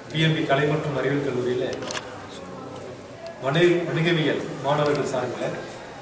BMP கலை மற்றும் அறிவியல் கல்லூரியில் வணிக வணிகவியல் மாணவர்கள் சார்பில்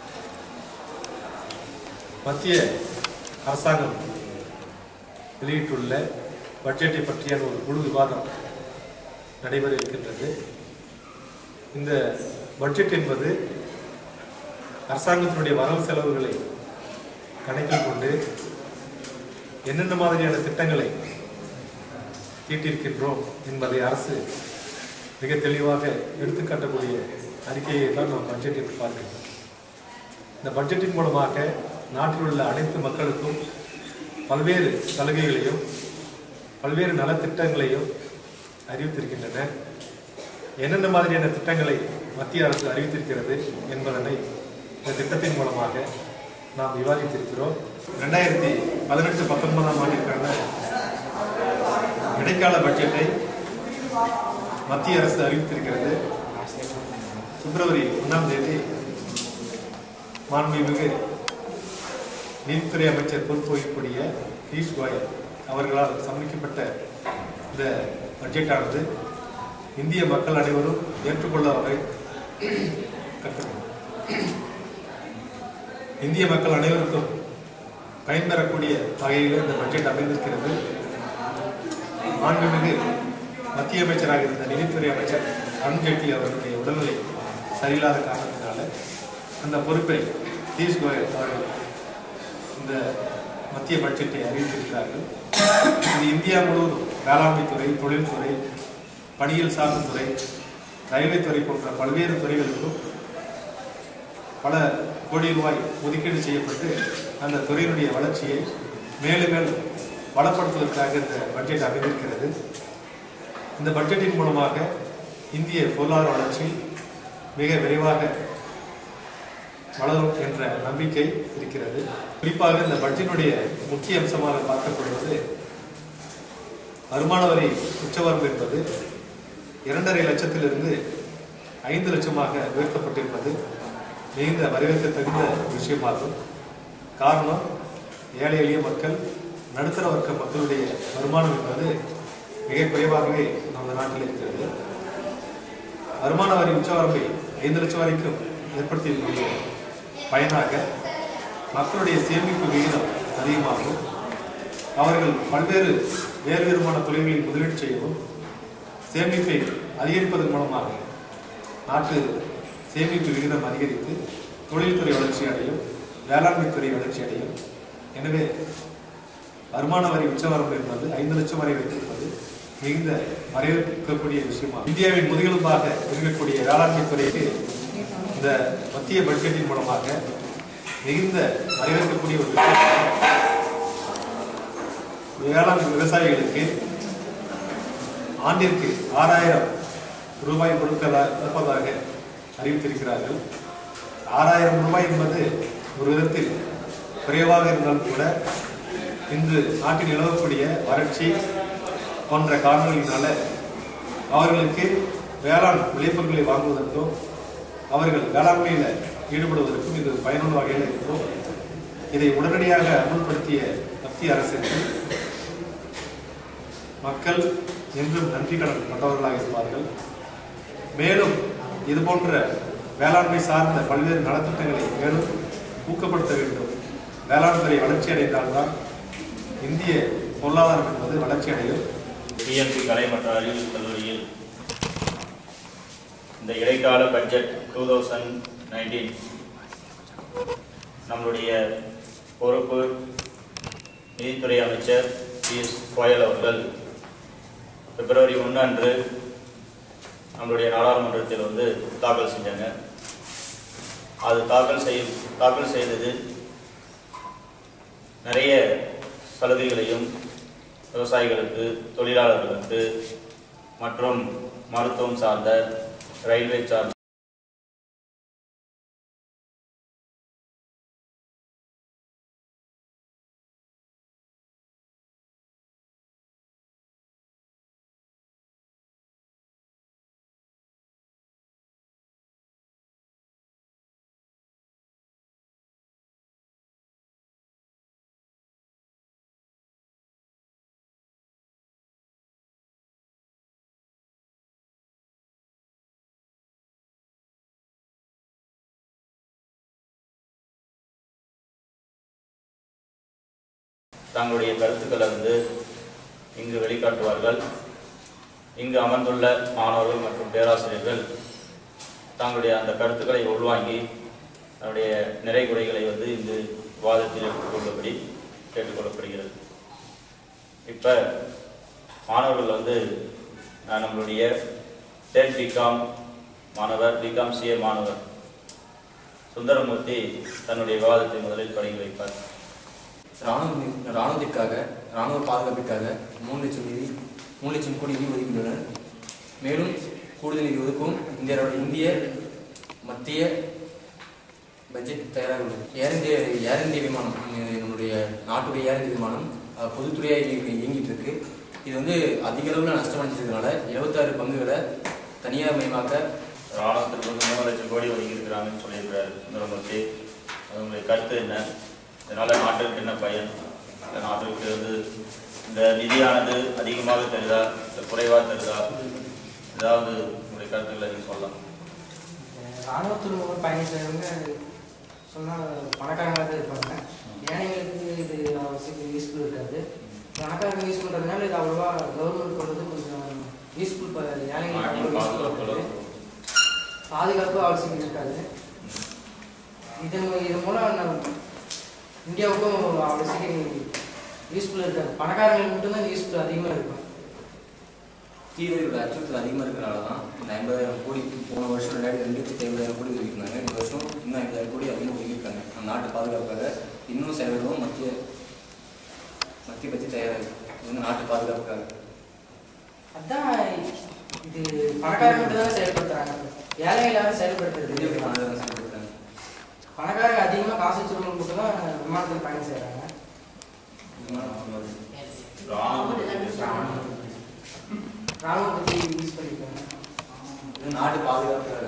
மத்திய அரசாங்கம் வெளியிட்டுள்ள பட்ஜெட்டை பற்றியான ஒரு குழு விவாதம் நடைபெற இருக்கின்றது இந்த பட்ஜெட் என்பது அரசாங்கத்தினுடைய வரவு செலவுகளை கணக்கில் கொண்டு என்னென்ன மாதிரியான திட்டங்களை தீட்டியிருக்கின்றோம் என்பதை அரசு மிக தெளிவாக எடுத்துக்காட்டக்கூடிய அறிக்கையை தான் நாம் பட்ஜெட் என்று பார்க்கின்றோம் இந்த பட்ஜெட்டின் மூலமாக நாட்டில் உள்ள அனைத்து மக்களுக்கும் பல்வேறு சலுகைகளையும் பல்வேறு நலத்திட்டங்களையும் அறிவித்திருக்கின்றன என்னென்ன மாதிரியான திட்டங்களை மத்திய அரசு அறிவித்திருக்கிறது என்பதனை இந்த திட்டத்தின் மூலமாக நாம் விவாதித்திருக்கிறோம் ரெண்டாயிரத்தி பதினெட்டு பத்தொன்பதாம் ஆண்டிற்கான இடைக்கால பட்ஜெட்டை மத்திய அரசு அறிவித்திருக்கிறது பிப்ரவரி ஒன்றாம் தேதி மாண்புமிகு நீதித்துறை அமைச்சர் பொறுப்பு வகிக்கக்கூடிய பியூஷ் கோயல் அவர்களால் சமர்ப்பிக்கப்பட்ட இந்த பட்ஜெட்டானது இந்திய மக்கள் அனைவரும் ஏற்றுக்கொள்ள வகை கட்டுரை. இந்திய மக்கள் அனைவருக்கும் பயன்பெறக்கூடிய வகையில் இந்த பட்ஜெட் அமைந்திருக்கிறது மாண்புமிகு மத்திய அமைச்சராக இருந்த நிதித்துறை அமைச்சர் அருண்ஜேட்லி அவர்களுடைய உடல்நிலை சரியில்லாத காரணத்தினால அந்த பொறுப்பை பியூஷ் கோயல் அவர்கள் இந்த மத்திய பட்ஜெட்டை அறிவித்திருக்கிறார்கள் இது இந்தியா முழுவதும் வேளாண்மை துறை தொழில்துறை பணியியல் சார்ந்த துறை ரயில்வே துறை போன்ற பல்வேறு துறைகளுக்கும் பல கோடி ரூபாய் ஒதுக்கீடு செய்யப்பட்டு அந்த துறையினுடைய வளர்ச்சியை மேலும் மேலும் வளப்படுத்துவதற்காக இந்த பட்ஜெட் அமைந்திருக்கிறது இந்த பட்ஜெட்டின் மூலமாக இந்திய பொருளாதார வளர்ச்சி மிக விரைவாக வளரும் என்ற நம்பிக்கை இருக்கிறது குறிப்பாக இந்த பட்ஜெட்டுடைய முக்கிய அம்சமாக பார்க்கப்படுவது வருமான வரி உச்சவரம்பு என்பது இரண்டரை லட்சத்திலிருந்து ஐந்து லட்சமாக உயர்த்தப்பட்டிருப்பது மிகுந்த வரவேற்க தகுந்த விஷயமாகும் காரணம் ஏழை எளிய மக்கள் நடுத்தர வர்க்க மக்களுடைய வருமானம் என்பது மிக குறைவாகவே நமது நாட்டில் இருக்கிறது வருமான வரி உச்சவரம்பை ஐந்து லட்சம் வரைக்கும் ஏற்படுத்தியிருக்கக்கூடிய பயனாக மக்களுடைய சேமிப்பு விகிதம் அதிகமாகும் அவர்கள் பல்வேறு வேறு விதமான தொழில்களில் முதலீடு செய்யவும் சேமிப்பை அதிகரிப்பதன் மூலமாக நாட்டு சேமிப்பு விகிதம் அதிகரித்து தொழில்துறை வளர்ச்சி அடையும் வேளாண்மை துறை வளர்ச்சி அடையும் எனவே வருமான வரி உச்சவரம்பு என்பது ஐந்து லட்சம் வரை வைத்திருப்பது மிகுந்த வரவேற்கக்கூடிய விஷயமாகும் இந்தியாவின் முதுகெலும்பாக இருக்கக்கூடிய வேளாண்மை துறைக்கு இந்த மத்திய பட்ஜெட்டின் மூலமாக மிகுந்த வரவேற்கக்கூடிய ஒரு விஷயம் வேளாண் விவசாயிகளுக்கு ஆண்டிற்கு ஆறாயிரம் ரூபாய் கொடுக்கதா கொடுப்பதாக அறிவித்திருக்கிறார்கள் ஆறாயிரம் ரூபாய் என்பது ஒரு விதத்தில் குறைவாக இருந்தாலும் கூட இன்று நாட்டில் நிலவக்கூடிய வறட்சி போன்ற காரணங்களினால அவர்களுக்கு வேளாண் விளைபொருட்களை வாங்குவதற்கும் அவர்கள் வேளாண்மையில் ஈடுபடுவதற்கும் இது பயனுள்ள வகையில் இருக்கும் இதை உடனடியாக அமுல்படுத்திய மத்திய அரசுக்கு மக்கள் என்றும் நன்றி கடன் கொண்டவர்களாக இருப்பார்கள் மேலும் இது போன்ற வேளாண்மை சார்ந்த பல்வேறு நலத்திட்டங்களை மேலும் ஊக்கப்படுத்த வேண்டும் வேளாண் துறை வளர்ச்சி அடைந்தால்தான் இந்திய பொருளாதாரம் என்பது வளர்ச்சி அடையும் பிஎம்பி கலை மற்றும் அறிவியல் கல்லூரியில் இந்த இடைக்கால பட்ஜெட் டூ தௌசண்ட் நைன்டீன் நம்மளுடைய பொறுப்பு நிதித்துறை அமைச்சர் பியூஷ் கோயல் அவர்கள் பிப்ரவரி ஒன்று அன்று நம்மளுடைய நாடாளுமன்றத்தில் வந்து தாக்கல் செஞ்சாங்க அது தாக்கல் செய் தாக்கல் செய்தது நிறைய சலுகைகளையும் விவசாயிகளுக்கு தொழிலாளர்களுக்கு மற்றும் மருத்துவம் சார்ந்த ரயில்வே சார்ந்த தங்களுடைய கருத்துக்களை வந்து இங்கு வெளிக்காட்டுவார்கள் இங்கு அமர்ந்துள்ள மாணவர்கள் மற்றும் பேராசிரியர்கள் தங்களுடைய அந்த கருத்துக்களை உள்வாங்கி தன்னுடைய நிறை குறைகளை வந்து இந்த விவாதத்தில் எடுத்துக்கொள்ளபடி கேட்டுக்கொள்ளப்படுகிறது இப்போ மாணவர்கள் வந்து நான் நம்மளுடைய டென் பிகாம் மாணவர் பிகாம் சிஏ மாணவர் சுந்தரமூர்த்தி தன்னுடைய விவாதத்தை முதலில் தொடங்கி வைப்பார் ராணுவ ராணுவத்திற்காக ராணுவ பாதுகாப்பிற்காக மூணு லட்சம் நிதி மூணு லட்சம் கோடி நிதி ஒதுக்கியுள்ளனர் மேலும் கூடுதல் நிதி ஒதுக்கவும் இந்திய இந்திய மத்திய பட்ஜெட் தயாராக உள்ளது ஏர் இந்திய ஏர் இந்திய விமானம் அஹ் நம்முடைய நாட்டுடைய ஏர் இந்திய விமானம் அஹ், பொதுத்துறையாக இயங்கி இயங்கிட்டு இருக்கு இது வந்து அதிக அளவில் நஷ்டம் அடைஞ்சதுனால இருபத்தாறு பங்குகளை தனியார் மயமாக்க ராணுவத்திற்கு வந்து மூணு லட்சம் கோடி ஒதுக்கி இருக்கிறாங்கன்னு சொல்லியிருக்கிறாரு சுந்தரமூர்த்தி அது உங்களுடைய கருத்து என்ன இதனால நாட்டிற்கு என்ன பயன் இந்த நாட்டிற்கு வந்து இந்த நிதியானது அதிகமாக தருதா இல்லை குறைவாக தருதா ஏதாவது உங்களுடைய கருத்துக்களை நீங்கள் சொல்லலாம் ராணுவத்தில் ஒரு பயணம் செய்கிறவங்க சொன்னால் பணக்காரங்களாக தான் இருப்பாங்க ஏழைங்களுக்கு இது அவசியம் யூஸ்ஃபுல் இருக்காது பணக்காரங்க யூஸ் பண்ணுறதுனால இது அவ்வளோவா கவர்மெண்ட் பண்ணுறது கொஞ்சம் யூஸ்ஃபுல் ஏழைங்களுக்கு நாட்டின் அவ்வளோ useful பாதுகாப்பு இருக்காது. பாதுகாப்பு அவசியம் இருக்காது இது இது மூலம் நம்ம இந்தியாவுக்கும் அவ்வளோ சீக்கிரம் யூஸ்ஃபுல் இருக்காது பணக்காரங்களுக்கு மட்டும்தான் இந்த யூஸ்ஃபுல் அதிகமாக இருக்கும் தீவிர அச்சுறுத்தல் அதிகமாக இருக்கிறனால தான் இந்த ஐம்பதாயிரம் கோடி போன வருஷம் ரெண்டாயிரத்தி ரெண்டு லட்சத்தி ஐம்பதாயிரம் கோடி ஒதுக்கியிருந்தாங்க இந்த வருஷம் இன்னும் ஐம்பதாயிரம் கோடி அதிகமாக ஒதுக்கியிருக்காங்க நம்ம நாட்டு பாதுகாப்புக்காக இன்னும் செலவிடவும் மத்திய மத்திய பட்ஜெட் தயாராக இருக்கு. இது வந்து நாட்டு பாதுகாப்புக்காக அதான் இது பணக்காரங்க மட்டும் தான் செயல்படுத்துறாங்க ஏழைகள் யாரும் இந்திய செயல்படுத்துறது பணம் செயல்படுத்துறாங்க பணக்காரங்க அதிகமாக காசு வச்சுருக்கவங்க மட்டும் தான் விமானத்தில் பயணம் செய்கிறாங்க ராணுவம் ராணுவ பற்றி யூஸ் பண்ணியிருக்காங்க இது நாட்டு பாதுகாப்புக்காக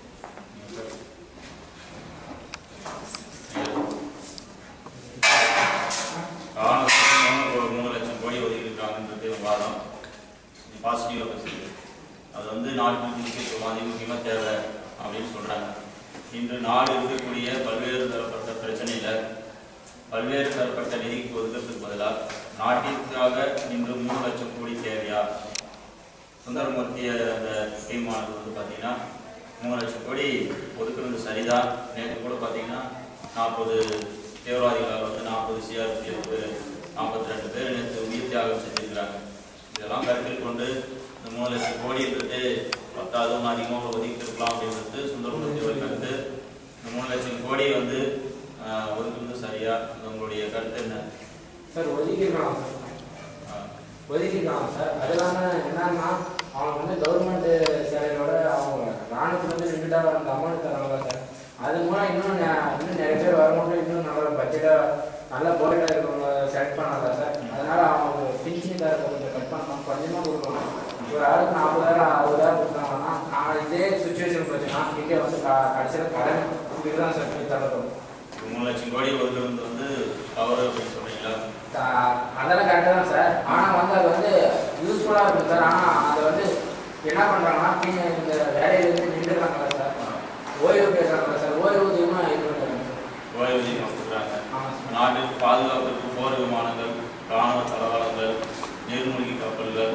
ராணுவத்துக்கு ஒரு மூணு லட்சம் கோடி ஒதுக்கியிருக்காங்கன்றது ஒரு வாதம் பாசிட்டிவாக பேசுது அது வந்து நாட்டுக்கு முக்கியத்துவம் அதிக முக்கியமாக தேவை அப்படின்னு சொல்கிறாங்க இன்று நாடு இருக்கக்கூடிய பல்வேறு தரப்பட்ட பிரச்சனையில் பல்வேறு தரப்பட்ட நிதிக்கு ஒதுக்கிறதுக்கு பதிலாக நாட்டிற்காக இன்று மூணு லட்சம் கோடி தேவையா சுந்தரமூர்த்தி அந்த ஸ்கீமானது வந்து பார்த்தீங்கன்னா மூணு லட்சம் கோடி ஒதுக்குறது சரிதான் நேற்று கூட பார்த்தீங்கன்னா நாற்பது தீவிரவாதிகளால் வந்து நாற்பது சிஆர்பிஎஃப் நாற்பத்தி ரெண்டு பேர் நேற்று உயிர் தியாகம் செஞ்சிருக்கிறாங்க இதெல்லாம் கருத்தில் கொண்டு இந்த மூணு லட்சம் கோடின்றது பத்தாவதும் அதிகமாக ஒதுக்கியிருக்கலாம் அப்படின்றது சுந்தரமூர்த்தி ஒரு கருத்து இந்த மூணு லட்சம் கோடி வந்து ஆஹ், ஒதுக்குறது சரியா இது உங்களுடைய கருத்து என்ன சார் ஒதுக்கிருக்கலாம் ஆஹ், ஒதுக்கிருக்கலாம் சார் அது இல்லாமல் என்னன்னா அவங்க வந்து கவர்மெண்ட் சேலையோட அவங்க ராணுவத்துல வந்து நின்றுட்டா அந்த அமௌண்ட் தராங்க சார் அது மூலம் இன்னும் நெ- இன்னும் நிறைய பேர் வரும்போது இன்னும் நல்ல பட்ஜெட்டாக நல்ல போர்டில் இருக்கவங்க செலக்ட் பண்ணலாம் சார் அதனால அவங்க பின்சிங் தரத்தை கொஞ்சம் கட் பண்ணலாம் கொஞ்சமாக கொடுக்கலாம் ஒரு ஆளுக்கு நாற்பதாயிரம் அறுபதாயிரம் கொடுத்தாங்கன்னா நான் இதே சுச்சுவேஷன் போச்சுன்னா இங்கே வந்து க- கடைசியில் கடன் இப்படி தான் சார் போய் தரணும் மூணு லட்சம் கோடி ஒதுக்குறது வந்து தவறு அப்படின்னு சொல்றீங்களா ஆஹ் அதெல்லாம் கரெக்டாக தான் சார் ஆனால் வந்து அது வந்து யூஸ்ஃபுல்லாக இருக்கும் சார் ஆனால் அதை வந்து என்ன பண்ணுறாங்கன்னா பின்ன இந்த வேலையிலேருந்து நின்றுறாங்களா சார் ஓய்வு கேட்குறாங்களா சார் ஓய்வூதியமாக இது பண்ணுறாங்க சார் ஓய்வூதியம் கொடுக்குறாங்க ஆமாம் சார் நாட்டிற்கு பாதுகாப்புக்கு போர் விமானங்கள் ராணுவ தளவாடங்கள் நீர்மூழ்கி கப்பல்கள்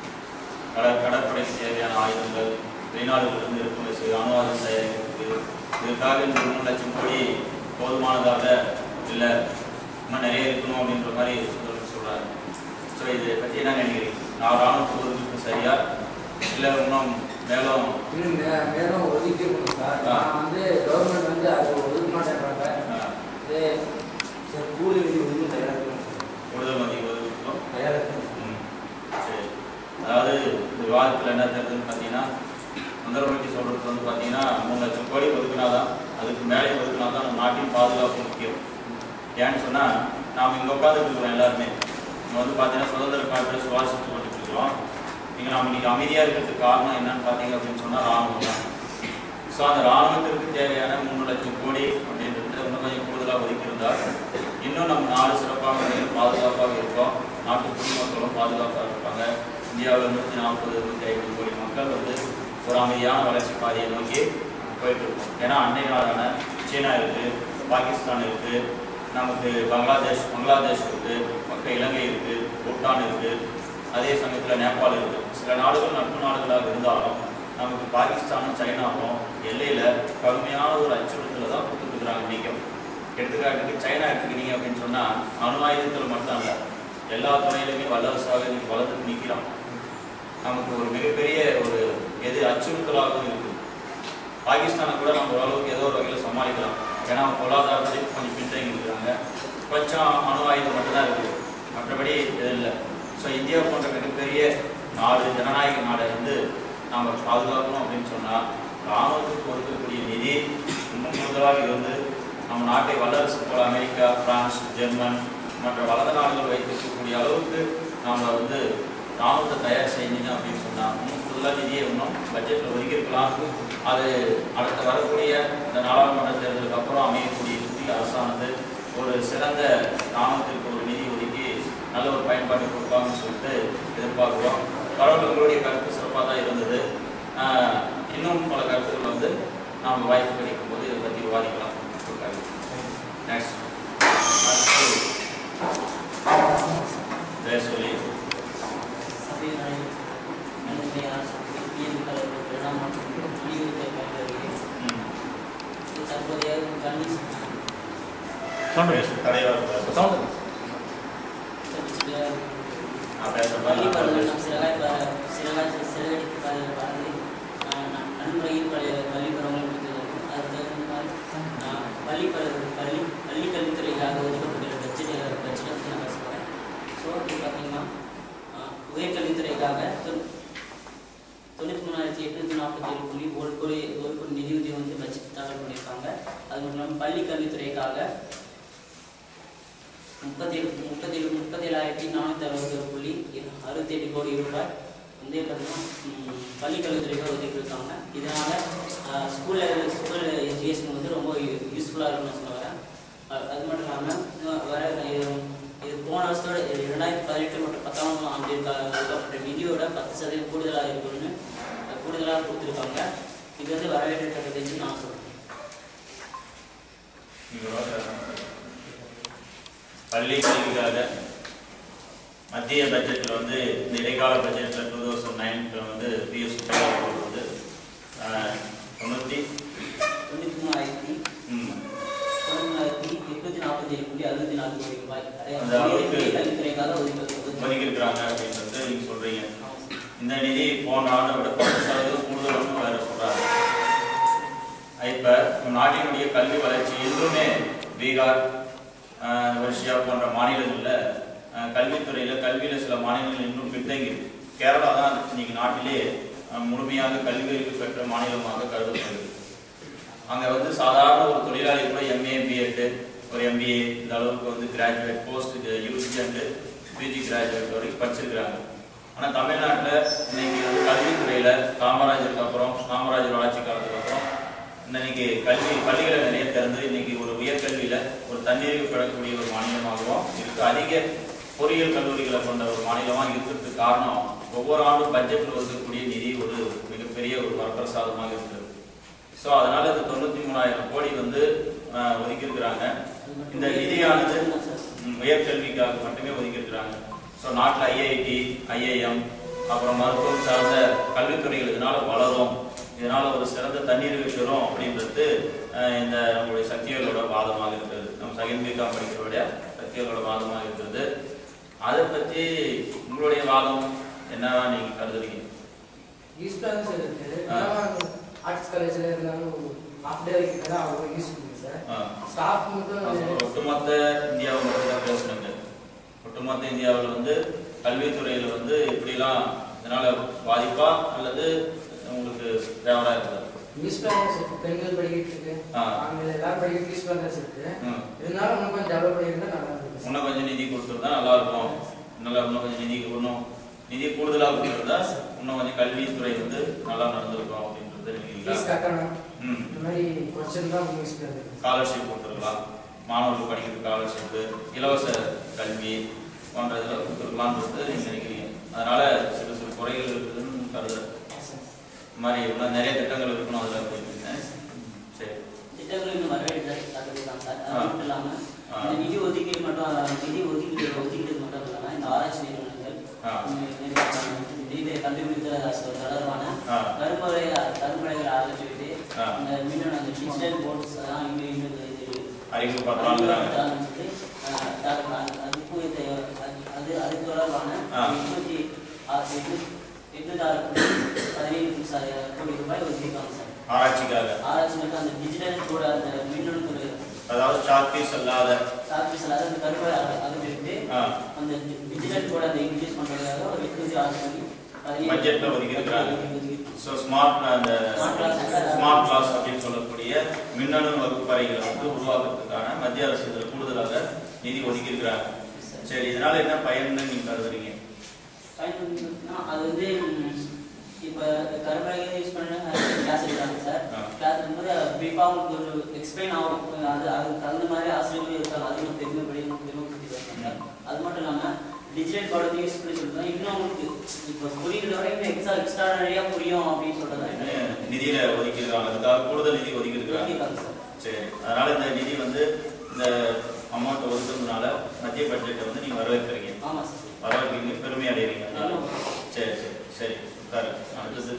கடற் கடற்படைக்கு தேவையான ஆயுதங்கள் வெளிநாடுகளிலிருந்து இறக்குமதி செய்ய அணுவாதம் தயாரிக்கிறதுக்கு இதற்காக இந்த மூணு லட்சம் கோடி போதுமானதாக இல்லை இன்னும் நிறைய இருக்கணும் அப்படின்ற மாதிரி சுந்தரம் சொல்றாரு ஸோ இதை பற்றி என்ன நினைக்கிறீங்க நான் ராணுவத்துக்கு ஒதுக்கு சரியா இல்லை இன்னும் மேலும் இன்னும் மே- மேலும் ஒதுக்கி இருக்கணும் சார் ஆ. நான் வந்து கவர்மெண்ட் வந்து அது ஒதுக்க மாட்டேன்றாங்க அஹ், இது சார் கூலி ஒதுக்கி தயாராக இருக்கணும் கூடுதல் மதிப்பு ஒதுக்கணும் தயாராக இருக்கணும் ம், சரி அதாவது இந்த விவாதத்தில் என்ன தெரியுதுன்னு பார்த்தீங்கன்னா சுந்தரமூர்த்தி சொல்றது வந்து பார்த்தீங்கன்னா மூணு லட்சம் கோடி ஒதுக்குனாதான் அதுக்கு மேலே ஒதுக்குனாதான் நம்ம நாட்டின் பாதுகாப்பு முக்கியம் ஏன்னு சொன்னால் நாம் இங்கே உட்காந்துட்டு இருக்கிறோம் எல்லாருமே இங்கே வந்து பார்த்தீங்கன்னா சுதந்திர காற்றை சுவாசித்து கொண்டுட்டு இருக்கிறோம் இங்கே நாம் இன்னைக்கு அமைதியாக இருக்கிறதுக்கு காரணம் என்னன்னு பார்த்தீங்க அப்படின்னு சொன்னால் ராணுவம் தான் ஸோ அந்த ராணுவத்திற்கு தேவையான மூணு லட்சம் கோடி அப்படின்றது இன்னும் கொஞ்சம் கூடுதலாக ஒதுக்கியிருந்தால் இன்னும் நம்ம நாடு சிறப்பாக முறையில் பாதுகாப்பாக இருக்கும் நாட்டு குடிமக்களும் பாதுகாப்பாக இருப்பாங்க இந்தியாவில் நூற்றி நாற்பது நூற்றி ஐம்பது கோடி மக்கள் வந்து ஒரு அமைதியான வளர்ச்சி பாதையை நோக்கி போயிட்டு இருக்கோம் ஏன்னா அண்டை நாடான சீனா இருக்குது பாகிஸ்தான் இருக்குது நமக்கு பங்களாதேஷ் பங்களாதேஷ் இருக்குது இப்போ இலங்கை இருக்கு பூட்டான் இருக்கு அதே சமயத்தில் நேபாள் இருக்கு சில நாடுகள் நட்பு நாடுகளாக இருந்தாலும் நமக்கு பாகிஸ்தானும் சைனாவும் எல்லையில கடுமையான ஒரு அச்சுறுத்தலை தான் கொடுத்துருக்குறாங்க நீக்கம் எடுத்துக்காட்டுக்கு சைனா எடுத்துக்கிட்டீங்க அப்படின்னு சொன்னா அணு ஆயுதத்தில் மட்டும் இல்லை எல்லா துறையிலுமே வல்லரசாக இன்னைக்கு வளர்ந்து நிற்கிறோம் நமக்கு ஒரு மிகப்பெரிய ஒரு எது அச்சுறுத்தலாகவும் இருக்குது பாகிஸ்தானை கூட நம்ம ஓரளவுக்கு ஏதோ ஒரு வகையில் சமாளிக்கலாம் ஏன்னா அவங்க பொருளாதாரத்தில் கொஞ்சம் பின்தங்கி இருக்கிறாங்க கொஞ்சம் அணு ஆயுதம் மட்டும்தான் இருக்குது மற்றபடி இது இல்லை ஸோ இந்தியா போன்ற மிகப்பெரிய நாடு ஜனநாயக நாடை வந்து நாம் பாதுகாக்கணும் அப்படின்னு சொன்னால் ராணுவத்துக்கு ஒதுக்கக்கூடிய நிதி இன்னும் கூடுதலாக இருந்து நம்ம நாட்டை வல்லரசு போல அமெரிக்கா பிரான்ஸ் ஜெர்மன் மற்ற வலது நாடுகள் வைத்திருக்கக்கூடிய அளவுக்கு நாம் வந்து ராணுவத்தை தயார் செய்யுங்க அப்படின்னு சொன்னால் இன்னும் கூடுதலாக நிதியை இன்னும் பட்ஜெட்டில் ஒதுக்கியிருக்கலாம் அது அடுத்த வரக்கூடிய இந்த நாடாளுமன்ற தேர்தலுக்கு அப்புறம் அமையக்கூடிய புதிய அரசானது ஒரு சிறந்த ராணுவத்திற்கு ஒரு நிதி ஒதுக்கி நல்ல ஒரு பயன்பாட்டை கொடுப்பாங்கன்னு சொல்லிட்டு எதிர்பார்க்குறோம் பரவாயில்ல உங்களுடைய கருத்து சிறப்பாக தான் இருந்தது ஆஹ் இன்னும் பல கருத்துக்கள் வந்து நாம் வாய்ப்பு கிடைக்கும் போது இதை பற்றி விவாதிக்கலாம் நெக்ஸ்ட் பேர் சொல்லி சபையினால் நன்மையால் சக்தியின் கலவை வேளாண் மற்றும் வலியுறுத்த பயன்படுகிறது ம். இது தற்போதைய கல்வி பேசு, தலைவர் பேசு. நான் பேசுற பள்ளி மாதிரி பருவம் பேசு. நம் சிறகாய் ப- சிறகாய் சிறகடிக்கு ப- பறந்து ஆஹ் ந- நன்முறையில் பள்ளி பள்ளி பருவங்கள் முடித்தது அது தகுந்த மாதிரி ஆஹ் பள்ளி பருவ பள்ளி பள்ளி கல்வித்துறைக்காக ஒதுக்கப்பட்டுள்ள பட்ஜெட் பட்ஜெட்டை பற்றி நான் பேச போகிறேன் ஸோ இது பார்த்தீங்கன்னா ஆஹ் உயர்கல்வித்துறைக்காக தொ- தொண்ணூற்றி மூணாயிரத்தி எட்நூற்றி நாற்பத்தி ஏழு புள்ளி ஒரு கோடி ஒரு கோடி நிதியுதவி வந்து பட்ஜெட் தாக்கல் பண்ணியிருக்காங்க அது மட்டும் இல்லாமல் பள்ளி கல்வித்துறைக்காக முப்பத்தி ஏழு முப்பத்தி ஏழு முப்பத்தி ஏழாயிரத்தி நானூற்றி அறுபத்தி ஒரு புள்ளி அறுபத்தி எட்டு கோடி ரூபாய் வந்து பார்த்தீங்கன்னா ம், பள்ளி கல்வித்துறைக்காக ஒதுக்கியிருக்காங்க இதனால் ஸ்கூலில் ஸ்கூல் எஜுகேஷன் வந்து ரொம்ப யூஸ்ஃபுல்லாக இருக்கும்னு சொல்ல வரேன் அஹ் அது மட்டும் இல்லாமல் வர இது இது போன வருஷத்தோட இது ரெண்டாயிரத்தி பதினெட்டு மற்றும் பத்தாம் ஆண்டிற்காக ஒதுக்கப்பட்ட நிதியோட பத்து சதவீதம் கூடுதலாக இருக்கும்னு அஹ் கூடுதலாக கொடுத்துருக்காங்க இது வந்து வரவேற்கத்தக்கதுன்னு நான் சொல்கிறேன் பள்ளி கல்விக்காக மத்திய பட்ஜெட்டில் வந்து இந்த இடைக்கால பட்ஜெட்டில் டூ தௌசண்ட் நைன்ல வந்து பிஎஸ் வந்து ஆஹ், தொண்ணூற்றி தொண்ணூற்றி மூணாயிரத்தி ம், தொண்ணூறாயிரத்தி எட்நூத்தி நாற்பத்தி ஏழு புள்ளி அறுபத்தி நாலு கோடி ரூபாய் அந்த அளவுக்கு உயர்கல்வி கல்வித்துறைக்காக ஒதுக்கப்பட்டது ஒதுக்கியிருக்கிறாங்க அப்படின்றது நீங்கள் சொல்கிறீங்க இந்த நிதி போன ஆண்டை விட பத்து சதவீதம் கூடுதல்னு வேறு சொல்கிறாங்க இப்போ நாட்டினுடைய கல்வி வளர்ச்சி இன்றுமே பீகார் ஆஹ், ஒரிஷியா போன்ற மாநிலங்களில் ஆஹ், கல்வித்துறையில் கல்வியில் சில மாநிலங்கள் இன்னும் பின்தங்கி இருக்கு. கேரளா தான் இன்னைக்கு நாட்டிலே ஆஹ், முழுமையாக கல்வி அறிவு பெற்ற மாநிலமாக கருதப்படுது அங்கே வந்து சாதாரண ஒரு தொழிலாளி கூட எம்ஏ பிஎட் ஒரு எம்பிஏ இந்த அளவுக்கு வந்து graduate post UG and PG graduate வரைக்கும் படிச்சிருக்கிறாங்க ஆனால் தமிழ்நாட்டில் இன்னைக்கு வந்து கல்வித்துறையில் காமராஜருக்கு அப்புறம் காமராஜர் ஆட்சி காலத்துக்கு அப்புறம் இன்னைக்கு கல்வி பள்ளிகளை நிறைய திறந்து இன்னைக்கு ஒரு உயர்கல்வியில் ஒரு தண்ணீருக்கு பெறக்கூடிய ஒரு மாநிலமாகவும் இருக்கு அதிக பொறியியல் கல்லூரிகளை கொண்ட ஒரு மாநிலமாக இருக்கிறதுக்கு காரணம் ஒவ்வொரு ஆண்டும் பட்ஜெட்டில் ஒதுக்கக்கூடிய நிதி ஒரு மிகப்பெரிய ஒரு வரப்பிரசாதமாக இருக்கிறது ஸோ அதனால இந்த தொண்ணூற்றி மூணாயிரம் கோடி வந்து ஆஹ், ஒதுக்கியிருக்கிறாங்க இந்த நிதியானது ம், உயர்கல்விக்காக மட்டுமே ஒதுக்கியிருக்கிறாங்க ஸோ நாட்டில் ஐஐடி ஐஐஎம் அப்புறம் மருத்துவம் சார்ந்த கல்வித்துறைகள் இதனால வளரும் இதனால ஒரு சிறந்த தண்ணீர் பெறும் அப்படின்றது ஆஹ், இந்த நம்மளுடைய சக்திகளோட வாதமாக இருக்கிறது நம்ம செகண்ட் பிகாம் படிக்கிறவருடைய சக்திகளோட வாதமாக இருக்கிறது அதை பற்றி உங்களுடைய வாதம் என்னவா நீங்க கருதுறீங்க யூஸ்ஃபுல்லாக தான் சார் இருக்குது ஆ. ஆர்ட்ஸ் காலேஜில் இருந்தாலும் ஹாஃப் டே வரைக்கும் தான் அவ்வளோ யூஸ் பண்ணுது சார் ஆ. ஸ்டாஃப் நான் மட்டும் சொல்றேன், ஒட்டுமொத்த இந்தியாவை மட்டும் தான் பேசணுங்க ஒட்டுமொத்த இந்தியாவில் வந்து கல்வித்துறையில் வந்து இப்படிலாம் இதனால பாதிப்பா அல்லது உங்களுக்கு தேவையா இருக்குது யூஸ்ஃபுல்லாக தான் சார் பெண்கள் படிக்கிட்டு இருக்கு ஆ. ஆண்கள் எல்லாரும் படிக்கிட்டு யூஸ்ஃபுல்லாக தான் சார் இருக்கு ம். இருந்தாலும் இன்னும் கொஞ்சம் டெவலப் பண்ணியிருந்தா நல்லா இருக்கும் சார் இன்னும் கொஞ்சம் நிதி கொடுத்துருந்தா நல்லா இருக்கும் நல்லா இன்னும் கொஞ்சம் நிதி இன்னும் நிதி கூடுதலாக கொடுத்துருந்தா இன்னும் கொஞ்சம் கல்வித்துறை வந்து நல்லா நடந்திருக்கும் அப்படின்றது ஃபீஸ் நினைக்கிறீங்களா கட்டணும் ம் இந்த மாதிரி கொஸ்டின் தான் யூஸ்ஃபுல்லாக இருக்கு ஸ்காலர்ஷிப் கொடுத்துருக்கலாம் மாணவர்கள் படிக்கிறது ஸ்காலர்ஷிப்பு இலவச கல்வி போன்ற இதில் கொடுத்துருக்கலான்றது நீங்கள் நினைக்கிறீங்க அதனால சில சில குறைகள் இருக்குதுன்னு கருதுறேன் இந்த மாதிரி இன்னும் நிறைய திட்டங்கள் இருக்கணும் அதில் அப்படிங்க சரி திட்டங்களும் இன்னும் வரவேற்கத்தக்கது தான் சார் அது ஆ. மட்டும் இல்லாமல் ஆ ஆ. இந்த நிதி ஒதுக்கீடு மட்டும் நிதி ஒதுக்கீடு ஒதுக்கீடு மட்டும் இல்லாமல் இந்த ஆராய்ச்சி நிறுவனங்கள் ஆ. நிதியை கண்டுபிடித்த ச- தொடர்பான ஆ. கருமுறை கருமுறைகளை அகற்றிவிட்டு ஆ. இந்த மின்னணு அந்த டிஜிட்டல் போர்ட்ஸ் எல்லாம் இங்கே இங்கே இது அறிமுகப்படுத்தலாங்கிறாங்க அறிமுகப்படுத்தலாம்னு சொல்லி, ஆ, அது- அது- அதுக்கு இது- அது- அது அது தொடர்பான ஆ. எட்நூத்தி ஆ- எட்நூத்தி எட்நூத்தி ஆறு புள்ளி பதினேழு ச- கோடி ரூபாய் ஒதுக்கியிருக்காங்க சார் ஆராய்ச்சிக்காக ஆராய்ச்சி மட்டும் அந்த டிஜிட்டல் கூட அந்த மின்னணு துறை அதாவது சாக்பீஸ் அல்லாத சார்ஜஸ் அதாவது அந்த கருவை அகற்றிட்டு ஆ, அந்த டிஜிட்டல் கூட அந்த இன்க்ரீஸ் பண்ணுறதுக்காக ஒரு எட்நூத்தி ஆறு புள்ளி பதினேழு பட்ஜெட்ல ஒதுக்கியிருக்கிறாங்க. ஒதுக்கி- ஸோ ஸ்மார்ட் அந்த Smart class. ஸ்மார்ட் கிளாஸ் அப்படின்னு சொல்லக்கூடிய மின்னணு வகுப்பறைகளை வந்து உருவாக்குறதுக்கான மத்திய அரசு இதில் கூடுதலாக நிதி ஒதுக்கியிருக்கிறாங்க சரி இதனால என்ன பயன்னு நீங்க கருதுறீங்க பயன்படுத்தினா அது வந்து ம், இப்போ கரும்பலகை யூஸ் பண்ண கிளாஸ் எடுக்கிறாங்க சார் ஆ. கிளாஸ் எடுக்கும்போது பிரீஃபாக உங்களுக்கு ஒரு எக்ஸ்பிளைன் ஆகும் அது அதுக்கு தகுந்த மாதிரி ஆசிரியர்கள் இருக்காங்க அது மட்டும் தெரிஞ்ச படி தெரிஞ்சு சார் அது மட்டும் இல்லாமல் டிஜிட்டல் பாடத்தை யூஸ் பண்ணி சொல்லுறது இன்னும் அவங்களுக்கு இப்போ புரியுறத விட இன்னும் எக்ஸ்ட்ரா எக்ஸ்ட்ரா நிறையா புரியும் அப்படின்னு சொல்றது நிதியில ஒதுக்கியிருக்காங்க அதுக்காக கூடுதல் நிதி ஒதுக்கியிருக்கிறாங்க இருக்காங்க சார் சரி அதனால இந்த நிதி வந்து இந்த அமௌண்ட் ஒதுக்குறதுனால மத்திய பட்ஜெட்டை வந்து நீங்க வரவேற்கிறீங்க ஆமாம் சார் வரவேற்கிறீங்க பெருமை அடைகிறீங்க ஆமாம். சரி சரி சரி உட்காரு அடுத்தது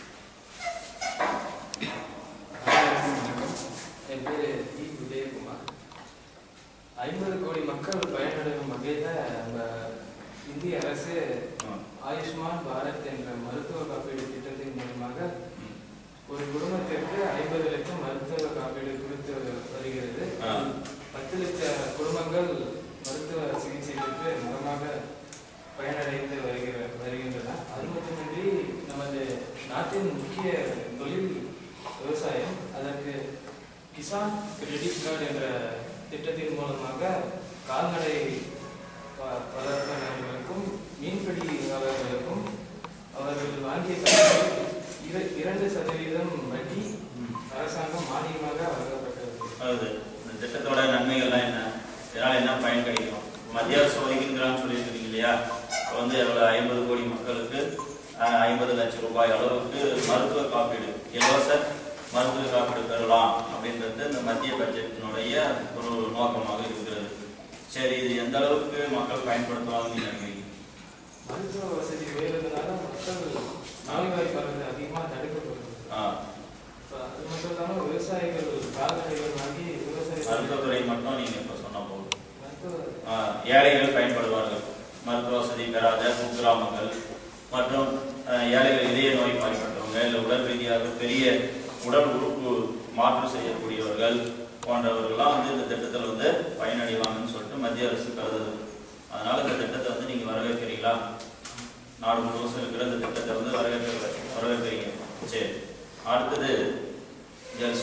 என் பேர் டி உதயகுமார் ஐம்பது கோடி மக்கள் பயனடையும் வகையில் நம்ம இந்திய அரசு ஆ. ஆயுஷ்மான் பாரத் என்ற மருத்துவ காப்பீடு திட்டத்தின் மூலமாக ம். ஒரு குடும்பத்திற்கு ஐம்பது லட்சம் மருத்துவ காப்பீடு கொடுத்து வருகிறது ஆ. பத்து லட்சம் குடும்பங்கள் மருத்துவ சிகிச்சை பெற்று நலமாக பயனடைந்து வருகிற வருகின்றன அது மட்டுமின்றி நமது நாட்டின் முக்கிய தொழில் விவசாயம் அதற்கு கிசான் கிரெடிட் கார்டு என்ற திட்டத்தின் மூலமாக கால்நடை வ- வளர்ப்பவர்களுக்கும் மீன்பிடியாளர்களுக்கும் அவர்கள் வாங்கிய கடனில் இர- இரண்டு சதவீதம் வட்டி அரசாங்கம் மானியமாக வழங்கப்பட்டது அதாவது இந்த திட்டத்தோட நன்மைகள்லாம் என்ன இதனால என்ன பயன் கிடைக்கும் மத்திய அரசு ஒதுக்கிங்கிறான்னு சொல்லியிருக்கீங்க இல்லையா இப்போ வந்து எவ்வளோ ஐம்பது கோடி மக்களுக்கு ஐம்பது லட்சம் ரூபாய் அளவுக்கு மருத்துவ காப்பீடு இலவச மருத்துவ காப்பீடு பெறலாம் அப்படின்றது இந்த மத்திய பட்ஜெட்டினுடைய ஒரு நோக்கமாக இருக்கிறது சரி இது எந்த அளவுக்கு மக்கள் பயன்படுத்துவாங்கன்னு நீங்க நினைக்கிறீங்க மருத்துவ வசதி உயர்வதனால மக்கள் நோய்வாய்ப்படுறது அதிகமாக தடுக்கப்படுது ஆ, இப்ப அது மட்டும் இல்லாமல் விவசாயிகள் கால்நடைகள் வாங்கி விவசாய மருத்துவத்துறை மட்டும் நீங்க இப்போ சொன்ன போதும் மருத்துவ ஆஹ் ஏழைகள் பயன்படுவார்கள் மருத்துவ வசதி பெறாத குக்கிராமங்கள் மற்றும் ஆஹ் ஏழைகள் இதய நோய் பாதிக்கப்பட்டவங்க இல்லை உடல் ரீதியாக பெரிய உடல் உறுப்பு மாற்று செய்யக்கூடியவர்கள் போன்றவர்கள்லாம் வந்து இந்த திட்டத்தில் வந்து பயனடைவாங்கன்னு சொல்லிட்டு மத்திய அரசு கருதுது அதனால இந்த திட்டத்தை வந்து நீங்க வரவேற்கிறீங்களா நாடு முழுவதும் இருக்கிற இந்த திட்டத்தை வந்து வரவேற்க வரவேற்கிறீங்க சரி அடுத்தது கேர்ள்ஸ்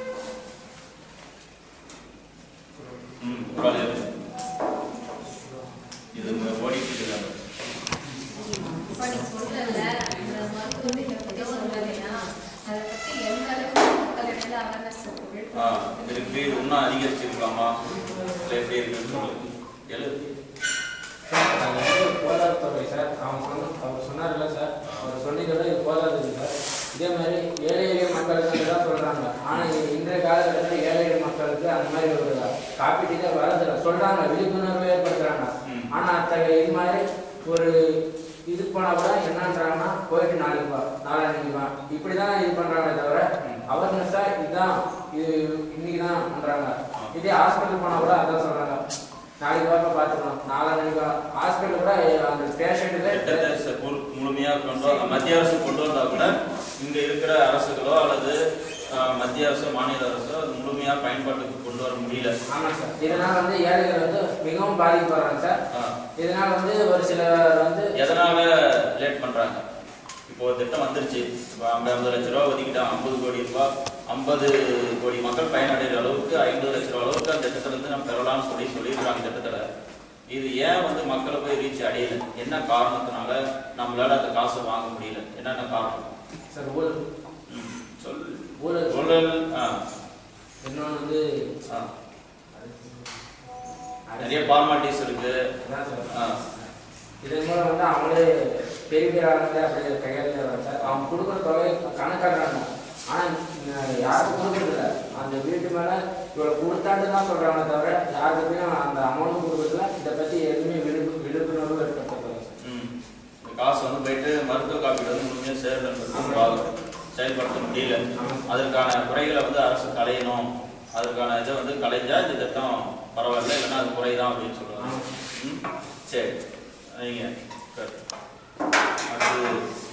ம் பரவாயில்ல இது இங்க ஓடிட்டு இருக்காங்க இப்ப நீ சொல்றல, இந்த மருத்துவத்தை பத்தி சொல்றீங்கன்னா, அதை பத்தி எந்த அளவுக்கு மக்களிடத்துல awareness இருக்கு? ஆ இதுக்கு இன்னும் அதிகரிச்சிருக்கலாமா இல்லை எப்படி இருக்குன்னு சொல்லுங்க எழு அது வந்து போதாதொகை சார் அவன் சொன்ன அவர் சொன்னார்ல சார் அவர் சொன்னதோட இது போதாது சார் இதே மாதிரி ஏழை எளிய மக்களுக்கு தான் சொல்றாங்க ஆனா இ- இன்றைய காலகட்டத்தில் ஏழை எளிய மக்களுக்கு அந்த மாதிரி ஒரு காப்பீட்டு வரதில்லை சொல்றாங்க விழிப்புணர்வு ஏற்படுத்துறாங்க ம். ஆனா அத்தகைய இது மாதிரி ஒரு இது போனா கூட என்னன்றாங்கன்னா போயிட்டு நாளைக்கு வா நாளான்னைக்கு வா இப்படிதான் இது பண்றாங்களே தவிர ம். அவர்னஸா இதுதான் இது இன்னைக்கு தான் பண்றாங்க இதே ஹாஸ்பிட்டல் போனா கூட அதான் சொல்றாங்க நாளைக்கு வாப்பா பார்த்துக்கலாம் நாளான்னைக்கு வா ஹாஸ்பிட்டல் கூட அந்த பேஷண்ட்டுக்கு திட்டத்தை ச- முழு- முழுமையா கொண்டு வந்த மத்திய அரசு கொண்டு வந்தா கூட இங்க இருக்கிற அரசுகளோ அல்லது ஆ, மத்திய அரசு மாநில அரசோ அது முழுமையா பயன்பாட்டுக்கு கொண்டு வர முடியல ஆமா சார் இதனால வந்து ஏழைகள் வந்து மிகவும் பாதிக்கப்படுறாங்க சார் ஆ. இதனால வந்து ஒரு சிலர் வந்து எதனால லேட் பண்றாங்க இப்போ ஒரு திட்டம் வந்துருச்சு இப்போ ஐம்பது ஐம்பது லட்ச ரூபா ஒதுக்கிட்டான் ஐம்பது கோடி ரூபாய் ஐம்பது கோடி மக்கள் பயனடைகிற அளவுக்கு ஐம்பது லட்ச ரூபா அளவுக்கு அந்த திட்டத்துல இருந்து நம்ம பெறலாம்னு சொல்லி சொல்லியிருக்காங்க திட்டத்துல இது ஏன் வந்து மக்களை போய் ரீச் அடையல என்ன காரணத்தினால நம்மளால அந்த காசை வாங்க முடியல என்னென்ன காரணம் சார் ஊழல் ம், சொல்லு ஊழல் ஊழல் ஆ, இன்னொன்று வந்து ஆ. நிறைய ஃபார்மாலிட்டிஸ் இருக்கு அதான் சார் ஆ, இதன் மூலம் வந்து அவங்களே பெரிய பெரிய ஆளுங்க அப்படி கையாளுறாங்க சார் அவங்க கொடுக்குற தொகை கணக்காடுறாங்க ஆனால் யாருக்கும் கொடுக்குறது இல்லை அந்த வீட்டு மேலே இவ்வளோ கொடுத்தா வெளிநாட்டு தான் சொல்றாங்க தவிர யாருக்குமே அந்த அமௌண்ட் கொடுக்கறதுல இதை பத்தி எதுவுமே விழிப்பு விழிப்புணர்வு ஏற்படுத்தப்படும் ம். இந்த காசு வந்து போயிட்டு மருத்துவ காப்பீடு வந்து முழுமையாக சேரலன்றது செயல்படுத்த முடியல அதற்கான குறைகளை வந்து அரசு களையணும் அதற்கான இதை வந்து கலைஞ்சா இந்த திட்டம் பரவாயில்ல இல்லைன்னா அது குறைதான் அப்படின்னு சொல்லுவாங்க ம் சரி நீங்க சரி. அடுத்து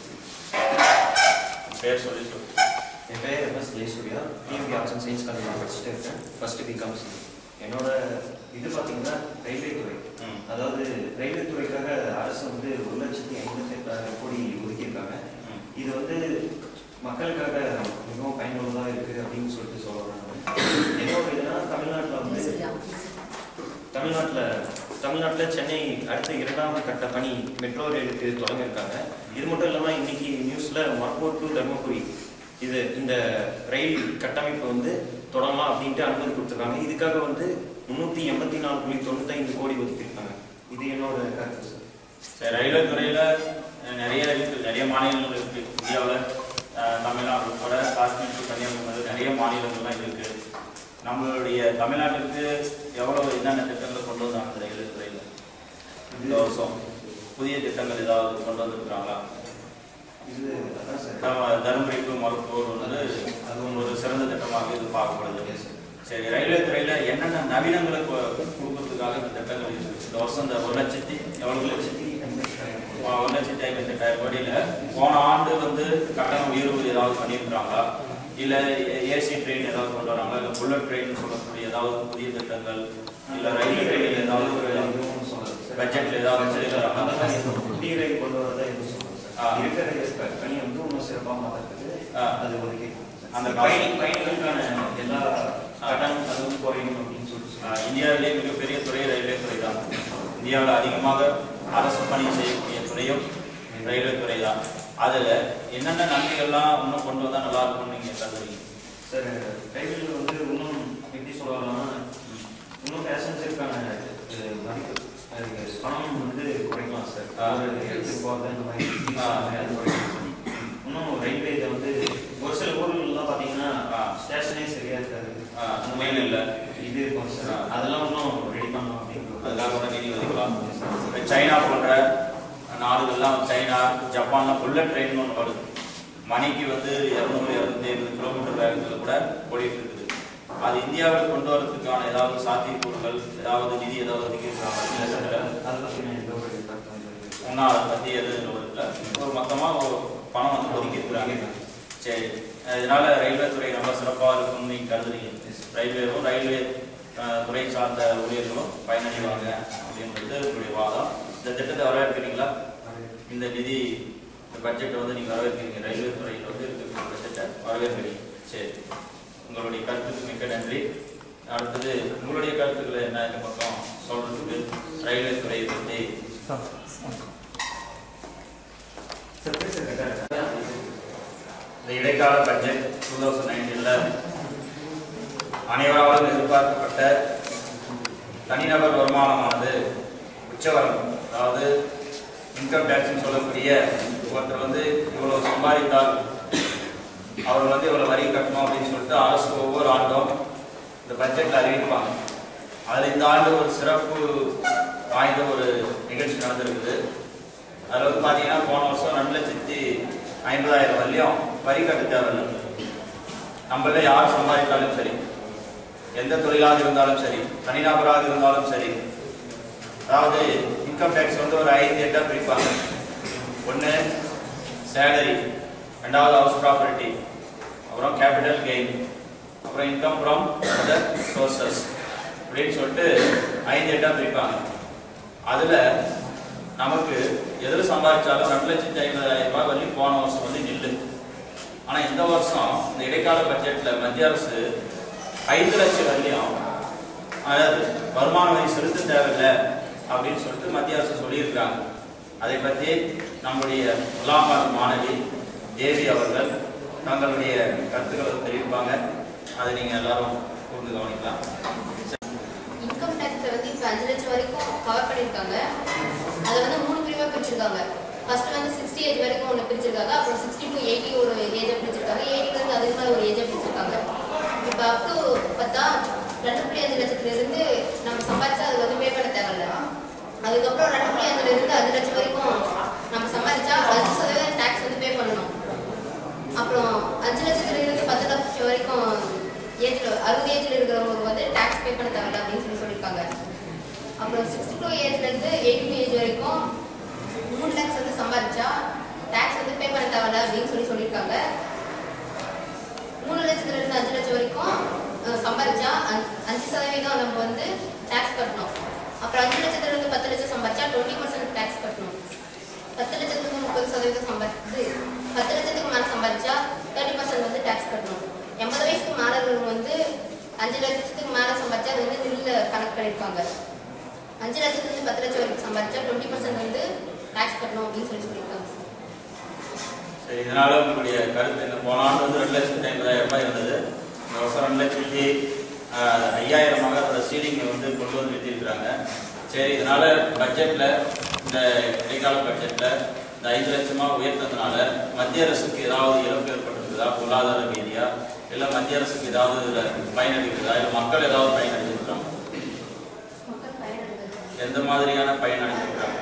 பேர் சொல்லி சொல்லு என் பேர் MS Jayasurya TMP arts and science college படிச்சுட்டு இருக்கேன் ஃபர்ஸ்ட் பிகாம் சி என்னோட இது பார்த்தீங்கன்னா ரயில்வே துறை ம். அதாவது ரயில்வே துறைக்காக அரசு வந்து ஒரு லட்சத்தி ஐம்பத்தி எட்டாயிரம் கோடி ஒதுக்கியிருக்காங்க ம். இது வந்து மக்களுக்காக மிகவும் பயனுள்ளதாக இருக்குது அப்படின்னு சொல்லிட்டு சொல்கிறேன் என்னோட இதுனா தமிழ்நாட்டில் வந்து தமிழ்நாட்டில் தமிழ்நாட்டில் சென்னை அடுத்த இரண்டாவது கட்ட பணி மெட்ரோ ரயிலுக்கு தொடங்கியிருக்காங்க இது மட்டும் இல்லாமல் இன்னைக்கு நியூஸில் மர்பூர் டு தர்மபுரி இது இந்த ரயில் கட்டமைப்பு வந்து தொடங்கலாம் அப்படின்ட்டு அனுமதி கொடுத்துருக்காங்க இதுக்காக வந்து முந்நூற்றி எண்பத்தி நாலு புள்ளி தொண்ணூத்தைந்து கோடி ஒதுக்கியிருக்காங்க இது என்னோட கருத்து சார் சரி ரயில்வே துறையில் நிறைய இருக்கு நிறைய மாநிலங்கள் இருக்கு இந்தியாவில் தமிழ்நாடு உட்பட காஷ்மீர் to கன்னியாகுமரி நிறைய மாநிலங்கள்லாம் இருக்கு நம்மளுடைய தமிழ்நாட்டுக்கு எவ்வளவு என்னென்ன திட்டங்கள் கொண்டு வந்தாங்க இந்த ரயில்வே துறையில் இந்த வருஷம் புதிய திட்டங்கள் ஏதாவது கொண்டு வந்திருக்கிறாங்களா இது அதான் சார் நம்ம தருமபுரி டு மருத்துவர் வந்து அது ஒரு சிறந்த திட்டமாக இது பார்க்கப்படுது சரி ரயில்வே துறையில் என்னென்ன நவீனங்களை கொ- கொடுக்கறதுக்காக இந்த திட்டங்கள் இருக்கு இந்த வருஷம் இந்த ஒரு லட்சத்தி எவ்வளவு ஒரு லட்சத்தி லட்சத்தி ஐம்பத்தெட்டாயிரம் கோடி ஒரு லட்சத்தி ஐம்பத்தி எட்டாயிரம் கோடியில போன ஆண்டு வந்து கட்டண உயர்வு ஏதாவது பண்ணியிருக்காங்களா இல்ல ஏசி ட்ரெயின் ஏதாவது கொண்டு வராங்களா இல்ல புல்லட் ட்ரெயின் சொல்லக்கூடிய ஏதாவது புதிய திட்டங்கள் இல்ல ரயில்வே ட்ரெயின் ஏதாவது ஒரு எதுவும் சொல்லல சார். பட்ஜெட்ல ஏதாவது பட்ஜெட்ல சொல்லியிருக்காங்களா? அந்த மாதிரி எதுவும் புதிய ரயில் கொண்டு வரதா எதுவும் சொல்லல ஆ. சார். இருக்கிற ரயில் பணி வந்து இன்னும் சிறப்பாக மாற்றுறதுக்கு ஆ. அது ஒதுக்கி அந்த அந்த காசு- பயணி பயணிகளுக்கான எல்லா ஆ. கட்டணம் அது வந்து குறையும் அப்படின்னு சொல்லிட்டு ஆஹ், சொன்னாங்க. இந்தியாவிலே மிகப்பெரிய துறை ரயில்வே துறை தான் இந்தியாவில் அதிகமாக அரசு பணி செய்யக்கூடிய துறையும் ரயில்வே துறை தான் அதுல என்னென்ன நன்மைகள்லாம் இன்னும் கொண்டு வந்தா நல்லா இருக்கும்னு நீங்க கருதுறீங்க சார் ரயில்வேல வந்து இன்னும் எப்படி சொல்லலாம்னா இன்னும் பேசஞ்சருக்கான மதிப்பு அதுக்கு பணம் வந்து குறைக்கலாம் சார் ஆ. ஒரு இடத்துக்கு போகிறது இந்த மாதிரி ஆ. அது குறைக்கலாம் சார். இன்னும் ரயில்வே இதை வந்து ஒரு சில ஊர்கள்லாம் பார்த்தீங்கன்னா ஆ. ஸ்டேஷனே சரியா இருக்காது ஆஹ், அந்த மெயின் இல்லை இது இருக்கும் சார் ஆ. அதெல்லாம் இன்னும் ரெடி பண்ணலாம் அப்படின்னு அதுக்காக கூட நிதி ஒதுக்கலாம் இப்ப சைனா போன்ற நாடுகள்லாம் சைனா ஜப்பான்லாம் புல்லட் ட்ரெயின் ஒன்று வருது மணிக்கு வந்து இரநூறு இரநூத்தி ஐம்பது கிலோமீட்டர் வேகத்தில் கூட ஓடிட்டு இருக்குது அது இந்தியாவில் கொண்டு வரதுக்கான ஏதாவது சாத்தியக்கூறுகள் ஏதாவது நிதி ஏதாவது ஒதுக்கியிருக்காங்க இந்த இடத்துல அதை பற்றி நான் எந்த ஒரு கருத்தும் இல்லை. ஒன்றும் அதை பற்றி எதுவும் இல்லை ஒரு மொத்தமாக ஒரு பணம் வந்து ஒதுக்கியிருக்கிறாங்க சரி இதனால ரயில்வே துறை ரொம்ப சிறப்பாக இருக்கும்னு நீங்கள் கருதுறீங்க ரயில்வேவும் ரயில்வே அஹ், துறை சார்ந்த ஊழியர்களும் பயனடைவாங்க அப்படின்றது உங்களுடைய வாதம் இந்த திட்டத்தை வரவேற்கிறீங்களா இந்த நிதி இந்த பட்ஜெட்டை வந்து நீங்கள் வரவேற்கிறீங்க ரயில்வே துறையில் வந்து இருக்கிற பட்ஜெட்டை வரவேற்கிறீங்க சரி உங்களுடைய கருத்துக்கு மிக்க நன்றி அடுத்தது உங்களுடைய கருத்துக்களை என்ன இந்த பக்கம் சொல்றதுக்கு ரயில்வே துறையை பற்றி சார் பேசுறது கரெக்டா இந்த இடைக்கால பட்ஜெட் டூ தௌசண்ட் நைன்டீனில் அனைவராலும் எதிர்பார்க்கப்பட்ட தனிநபர் வருமானமானது உச்சவரம் அதாவது இன்கம் டேக்ஸ்னு சொல்லக்கூடிய ஒருத்தர் வந்து இவ்வளவு சம்பாதித்தால் அவர் வந்து இவ்வளவு வரி கட்டணும் அப்படின்னு சொல்லிட்டு அரசு ஒவ்வொரு ஆண்டும் இந்த பட்ஜெட்டில் அறிவிப்பாங்க அதில் இந்த ஆண்டு ஒரு சிறப்பு வாய்ந்த ஒரு நிகழ்ச்சி நடந்திருக்குது அதில் வந்து பார்த்தீங்கன்னா போன வருஷம் ரெண்டு லட்சத்தி ஐம்பதாயிரம் வரலையும் வரி கட்ட தேவையில்லை நம்மள யார் சம்பாதித்தாலும் சரி எந்த தொழிலாக இருந்தாலும் சரி தனிநபராக இருந்தாலும் சரி அதாவது இன்கம் டேக்ஸ் வந்து ஒரு ஐந்து எட்டாக பிரிப்பாங்க ஒன்று சேலரி ரெண்டாவது ஹவுஸ் ப்ராப்பர்ட்டி அப்புறம் கேபிட்டல் கெயின் அப்புறம் இன்கம் ஃப்ரம் அதர் சோர்சஸ் அப்படின்னு சொல்லிட்டு ஐந்து எட்டாக பிரிப்பாங்க அதில் நமக்கு எதில் சம்பாதிச்சாலும் ரெண்டு லட்சத்தி ஐம்பதாயிரம் ரூபாய் வரையும் போன வருஷம் வந்து நில்லு ஆனால் இந்த வருஷம் இந்த இடைக்கால பட்ஜெட்டில் மத்திய அரசு ஐந்து லட்சம் வரையும் அதாவது வருமான வரி செலுத்த தேவையில்லை அப்படின்னு சொல்லிட்டு மத்திய அரசு சொல்லியிருக்கிறாங்க அதை பற்றி நம்முடைய முதலாமார் மாணவி தேவி அவர்கள் தங்களுடைய கருத்துக்களை தெரிவிப்பாங்க அதை நீங்கள் எல்லாரும் கூர்ந்து கவனிக்கலாம் இன்கம் டேக்ஸ்ல வந்து இப்போ அஞ்சு லட்சம் வரைக்கும் கவர் பண்ணியிருக்காங்க அதை வந்து மூணு பிரிவாக பிரிச்சிருக்காங்க ஃபர்ஸ்ட் வந்து சிக்ஸ்டி ஏஜ் வரைக்கும் ஒன்று பிரிச்சிருக்காங்க அப்புறம் சிக்ஸ்டி டு எயிட்டி ஒரு ஏஜை பிரிச்சிருக்காங்க எயிட்டிலேருந்து அதுக்கு மேலே ஒரு ஏஜை பிரிச்சிருக்காங்க இப்போ அப் டு பார்த்தா ரெண்டு புள்ளி அஞ்சு லட்சத்துல இருந்து நம்ம சம்பாதிச்சா அது வந்து பே பண்ண தேவையில்ல அதுக்கப்புறம் ரெண்டு புள்ளி அஞ்சுல இருந்து அஞ்சு லட்சம் வரைக்கும் நம்ம சம்பாதிச்சா அஞ்சு சதவீதம் டேக்ஸ் வந்து பே பண்ணணும் அப்புறம் அஞ்சு லட்சத்துல இருந்து பத்து லட்சம் வரைக்கும் ஏஜ்ல அறுபது ஏஜ்ல இருக்கிறவங்களுக்கு வந்து டேக்ஸ் பே பண்ண தேவையில்ல அப்படின்னு சொல்லி சொல்லியிருக்காங்க அப்புறம் சிக்ஸ்டி டூ ஏஜ்ல இருந்து எயிட்டி டூ ஏஜ் வரைக்கும் மூணு லேக்ஸ் வந்து சம்பாதிச்சா டேக்ஸ் வந்து பே பண்ண தேவையில்ல அப்படின்னு சொல்லி சொல்லியிருக்காங்க மூணு லட்சத்துல இருந்து அஞ்சு லட்சம் வரைக்கும் அஹ், சம்பாதிச்சா அஞ்சு- அஞ்சு சதவீதம் நம்ம வந்து டேக்ஸ் கட்டணும் அப்புறம் அஞ்சு லட்சத்துல இருந்து பத்து லட்சம் சம்பாதிச்சா டுவெண்ட்டி பர்சன்ட் டேக்ஸ் கட்டணும் பத்து லட்சத்துக்கு முப்பது சதவீதம் சம்பாதிச்சு பத்து லட்சத்துக்கு மேலே சம்பாதிச்சா தேர்ட்டி பர்சன்ட் வந்து டேக்ஸ் கட்டணும் எண்பது வயசுக்கு மேலே இருக்கிறவங்க வந்து அஞ்சு லட்சத்துக்கு மேலே சம்பாதிச்சா அது வந்து நில்ல கணக்கு பண்ணியிருக்காங்க அஞ்சு லட்சத்துலேருந்து பத்து லட்சம் வரைக்கும் சம்பாதிச்சா டுவெண்ட்டி பர்சன்ட் வந்து டேக்ஸ் கட்டணும் அப்படின்னு சொல்லி சொல்லியிருக்காங்க சரி இதனால உங்களுடைய கருத்து என்ன போன ஆண்டு வந்து ரெண்டு லட்சத்தி ஐம்பதாயிரம் ரூபாய் இருந்தது இந்த வருஷம் ரெண்டு லட்சத்தி ஆஹ், ஐயாயிரமாக அதோட சீலிங்கை வந்து கொண்டு வந்து நிறுத்தியிருக்கிறாங்க சரி இதனால பட்ஜெட்ல இந்த இடைக்கால பட்ஜெட்ல இந்த ஐந்து லட்சமா உயர்த்ததுனால மத்திய அரசுக்கு ஏதாவது இழப்பு ஏற்பட்டிருக்குதா பொருளாதார ரீதியா இல்ல மத்திய அரசுக்கு ஏதாவது இதுல பயனளிக்குதா இல்ல மக்கள் ஏதாவது பயனடைஞ்சிருக்கிறாங்க மக்கள் பயனடைகிறது எந்த மாதிரியான பயன் அடைஞ்சிருக்கிறாங்க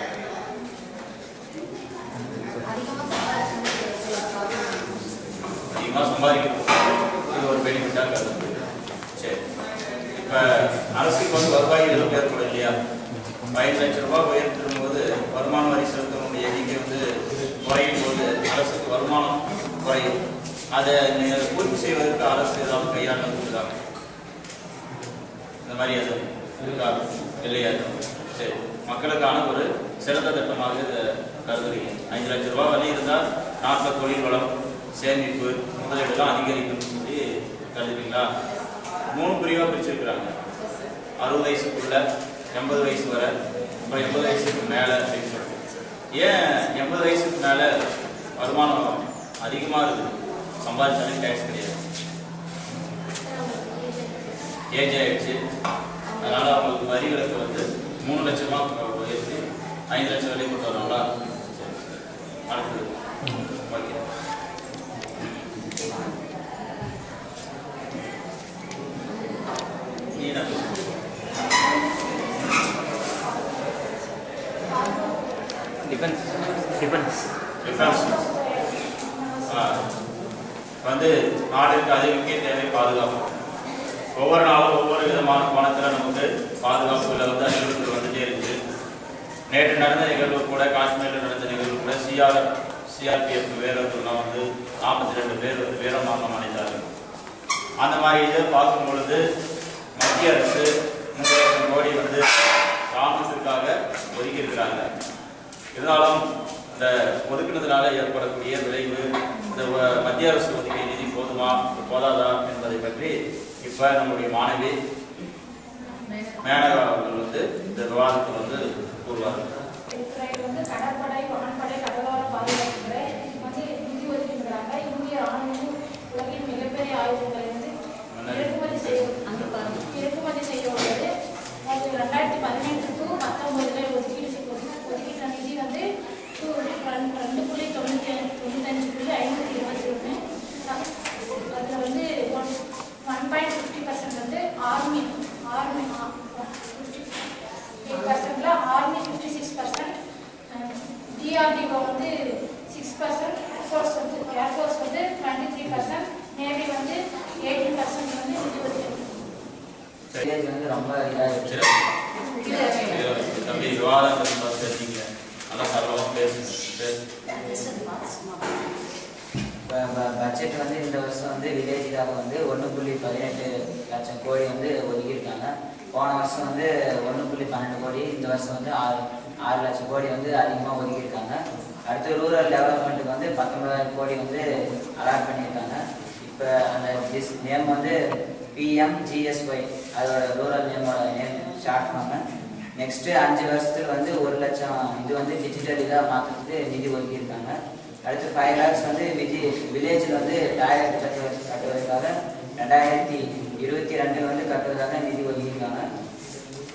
அதிகமாக சம்பாதிச்சு அதிகமாக சம்பாதிக்கணும் இது ஒரு பெனிஃபிட்டாக கருது சரி இப்போ அரசுக்கு வந்து வருவாய் எதுவும் ஏற்படும் இல்லையா பதினஞ்சு லட்ச ரூபாய் உயர்த்தும் போது வருமான வரி செலுத்தவங்களுடைய எண்ணிக்கை வந்து குறையும் போது அரசுக்கு வருமானம் குறையும் அதை நீங்கள் பூர்த்தி செய்வதற்கு அரசு ஏதாவது கையாண்டு கொடுக்குறாங்க இந்த மாதிரி எதுவும் இருக்கா இல்லையா சரி மக்களுக்கான ஒரு சிறந்த திட்டமாக இதை கருதுறீங்க அஞ்சு லட்ச ரூபாய் வழி இருந்தால் நாட்டில் தொழில் வளம் சேமிப்பு முதலீடுலாம் அதிகரிக்கும்னு சொல்லி கருதுறீங்களா மூணு பிரிவாக பிரிச்சிருக்கிறாங்க அறுபது வயசுக்குள்ள எண்பது வயசு வரை அப்புறம் எண்பது வயசுக்கு மேலே அப்படின்னு சொல்லிட்டு ஏன் எண்பது வயசுக்கு மேலே வருமானம் அதிகமாக இருக்குது சம்பாதிச்சாலே டேக்ஸ் கிடையாது ஏஜ் ஆயிடுச்சு அதனால அவங்களுக்கு வரி விலக்கு வந்து மூணு லட்சமா உயர்த்தி ஐந்து லட்சம் வரை கொண்டு வரணும்ல சரி சரி அடுத்தது ஓகே நீ என்ன பேசுற? டிஃபென்ஸ் டிஃபென்ஸ் டிஃபென்ஸ் ஆ, வந்து நாட்டிற்கு அதிக முக்கிய தேவை பாதுகாப்பு ஒவ்வொரு நாளும் ஒவ்வொரு விதமான கோணத்தில் நமக்கு பாதுகாப்புகளை வந்து அறிவுறுத்தல் வந்துட்டே இருக்கு நேற்று நடந்த நிகழ்வு கூட காஷ்மீரில் நடந்த நிகழ்வு கூட சிஆர் சிஆர்பிஎஃப் வீரர்கள்லாம் வந்து நாற்பத்தி ரெண்டு பேர் வந்து வீரமரணம் அடைந்தார்கள் அந்த மாதிரி இதை பார்க்கும் பொழுது மத்திய அரசு மூன்று லட்சம் கோடி வந்து ராணுவத்திற்காக ஒதுக்கி இருக்கிறாங்க இருந்தாலும் இந்த ஒதுக்கினதுனால ஏற்படக்கூடிய விளைவு இந்த வ- மத்திய அரசு ஒதுக்கிய நிதி போதுமா போதாதா என்பதை பற்றி இப்ப நம்முடைய மாணவி மேனகா அவர்கள் வந்து இந்த விவாதத்தில் வந்து கூறுவார்கள் இதுல வந்து கடற்படை வான்படை கடலோர பாதுகாப்புத்துறை வந்து நிதி ஒதுக்கின்றாங்க இந்திய ராணுவம் உலகின் மிகப்பெரிய ஆயுதங்களை வந்து இறக்குமதி செய்ய இறக்குமதி செய்ய உள்ளது அது ரெண்டாயிரத்தி பதினெட்டு டு பத்தொன்பதுல ஒதுக்கீடு செய்- ஒதுக்கி- ஒதுக்கிட்ட நிதி வந்து two- ரெண்டு ரெண்டு புள்ளி தொண்ணூத்தி அஞ்சு தொண்ணூத்தஞ்சு புள்ளி ஐநூத்தி இருபத்தி ஒன்று அதுல வந்து one one point fifty percent வந்து ஆர்மி ஆர்மி எயிட் பர்சன்ட்ல army fifty six percent DRDO வந்து சிக்ஸ் பர்சன்ட் ஏர்ஃபோர்ஸ் வந்து ஏர்ஃபோர்ஸ் வந்து டுவெண்ட்டி த்ரீ பர்சன்ட் நேவி வந்து எயிட்டீன் பர்சன்ட் வந்து நிதி ஒதுக்கீடு சரி வில்லேஜ் வந்து ரொம்ப இதாகிடுச்சு சரி தம்பி விவாதத்தை பார்த்து தெரிஞ்சுங்க நல்லா சரளமாக பேசுங்க பேசு இப்போ பட்ஜெட் வந்து இந்த வருஷம் வந்து வில்லேஜுக்காக வந்து ஒன்று புள்ளி பதினெட்டு லட்சம் கோடி வந்து ஒதுக்கியிருக்காங்க போன வருஷம் வந்து ஒன்று புள்ளி பன்னெண்டு கோடி இந்த வருஷம் வந்து ஆறு ஆறு லட்சம் கோடி வந்து அதிகமாக ஒதுக்கியிருக்காங்க அடுத்து ரூரல் டெவலப்மெண்ட்டுக்கு வந்து பத்தொன்பதாயிரம் கோடி வந்து அலாட் பண்ணியிருக்காங்க இப்போ அந்த டிஸ் நேம் வந்து பிஎம்ஜிஎஸ்ஒய் அதோட ரூரல் நேமோட நேம் ஷார்ட் ஃபார்மு நெக்ஸ்ட்டு அஞ்சு வருஷத்துக்கு வந்து ஒரு லட்சம் இது வந்து டிஜிட்டல் இதாக மாற்றுறதுக்கு நிதி ஒதுக்கியிருக்காங்க அடுத்து ஃபைவ் லேக்ஸ் வந்து விஜி வில்லேஜில் வந்து டாய்லெட் கட்டு கட்டுவதற்காக ரெண்டாயிரத்தி இருபத்தி ரெண்டு வந்து கட்டுவதற்காக நிதி ஒதுக்கியிருக்காங்க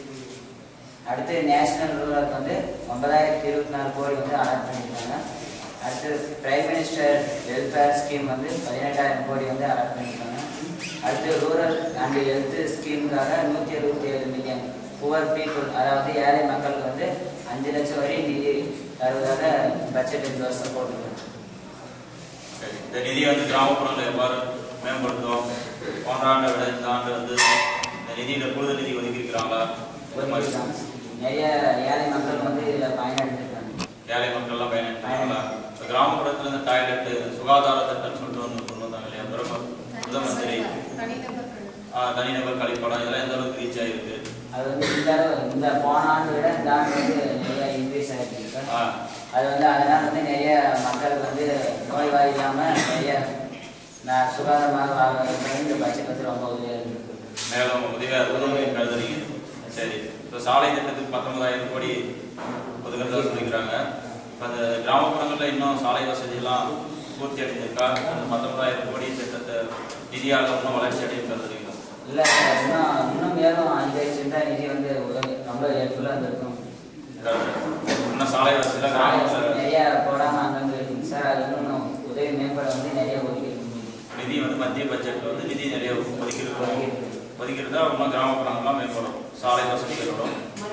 அடுத்து நேஷனல் ரூரலுக்கு வந்து ஒன்பதாயிரத்தி இருபத்தி நாலு கோடி வந்து அலாட் பண்ணியிருக்காங்க அடுத்து பிரைம் மினிஸ்டர் வெல்ஃபேர் ஸ்கீம் வந்து பதினெட்டாயிரம் கோடி வந்து அலாட் பண்ணியிருக்காங்க அடுத்து ரூரல் அண்ட் ஹெல்த் ஸ்கீமுக்காக நூற்றி அறுபத்தி ஏழு மில்லியன் புவர் பீப்புள் அதாவது ஏழை மக்களுக்கு வந்து அஞ்சு லட்சம் வரை நிதி தருவதாக பட்ஜெட் இந்த வருஷம் போட்டிருக்காங்க சரி இந்த நிதியை வந்து கிராமப்புறங்களை எவ்வாறு மேம்படுத்துவோம் போன்ற ஆண்டை விட இந்த ஆண்டு வந்து இந்த நிதியில கூடுதல் நிதி ஒதுக்கியிருக்கிறாங்களா ஒரு மாதிரி நிறைய ஏழை மக்கள் வந்து இதில் பயனடைஞ்சிருக்காங்க ஏழை மக்கள்லாம் பயனடைக்கிறாங்களா இப்போ கிராமப்புறத்துல இந்த டாய்லெட் சுகாதார திட்டம்னு சொல்லிட்டு ஒன்று கொண்டு வந்தாங்க இல்லையா பிரதமர் முதலமந்திரி தனிநபர்கள் ஆ, தனிநபர் கழிப்படம் இதெல்லாம் எந்த அளவுக்கு ரீச் ஆயிருக்கு அது வந்து இந்த இந்த போன ஆண்டு விட இந்த ஆண்டு வந்து நிறைய இன்க்ரீஸ் ஆகிருக்கு சார் ஆ, அது வந்து அதனால வந்து நிறைய மக்களுக்கு வந்து நோய்வாய் இல்லாமல் நிறைய நான் சுகாதாரமாக வாழ்வதற்கு இந்த பட்ஜெட் வந்து ரொம்ப உதவியாக இருக்கு மேலும் உதவியா உதவி கருதுறீங்க சரி இப்போ சாலை திட்டத்துக்கு பத்தொன்பதாயிரம் கோடி ஒதுக்கிறதா சொல்லிக்கிறாங்க இப்போ அந்த கிராமப்புறங்களில் இன்னும் சாலை வசதியெல்லாம் பூர்த்தி அடைஞ்சிருக்கா அந்த பத்தொன்பதாயிரம் கோடி திட்டத்தை நிதியால் இன்னும் வளர்ச்சி அடையும் கருதுறீங்களா இல்லை சார் இன்னும் இன்னும் மேலும் அதிகரிச்சிருந்தா நிதி வந்து உதவி ரொம்ப ஹெல்ப்ஃபுல்லாக இருந்திருக்கும் கருத்து. இன்னும் சாலை வசதியில் சாலை கிராமத்தில் நிறைய போடாமல் அங்கங்கே இருக்குங்க சார் அது இன்னும் உதவி மேம்பட வந்து நிறைய ஒதுக்கி இருக்கு நிதி வந்து மத்திய பட்ஜெட்ல வந்து நிதி நிறைய ஒதுக்கியிருக்கோம் ஒதுக்கியிருந்தா இன்னும் கிராமப்புறங்கள்லாம் மேம்படும் சாலை வசதிகளோட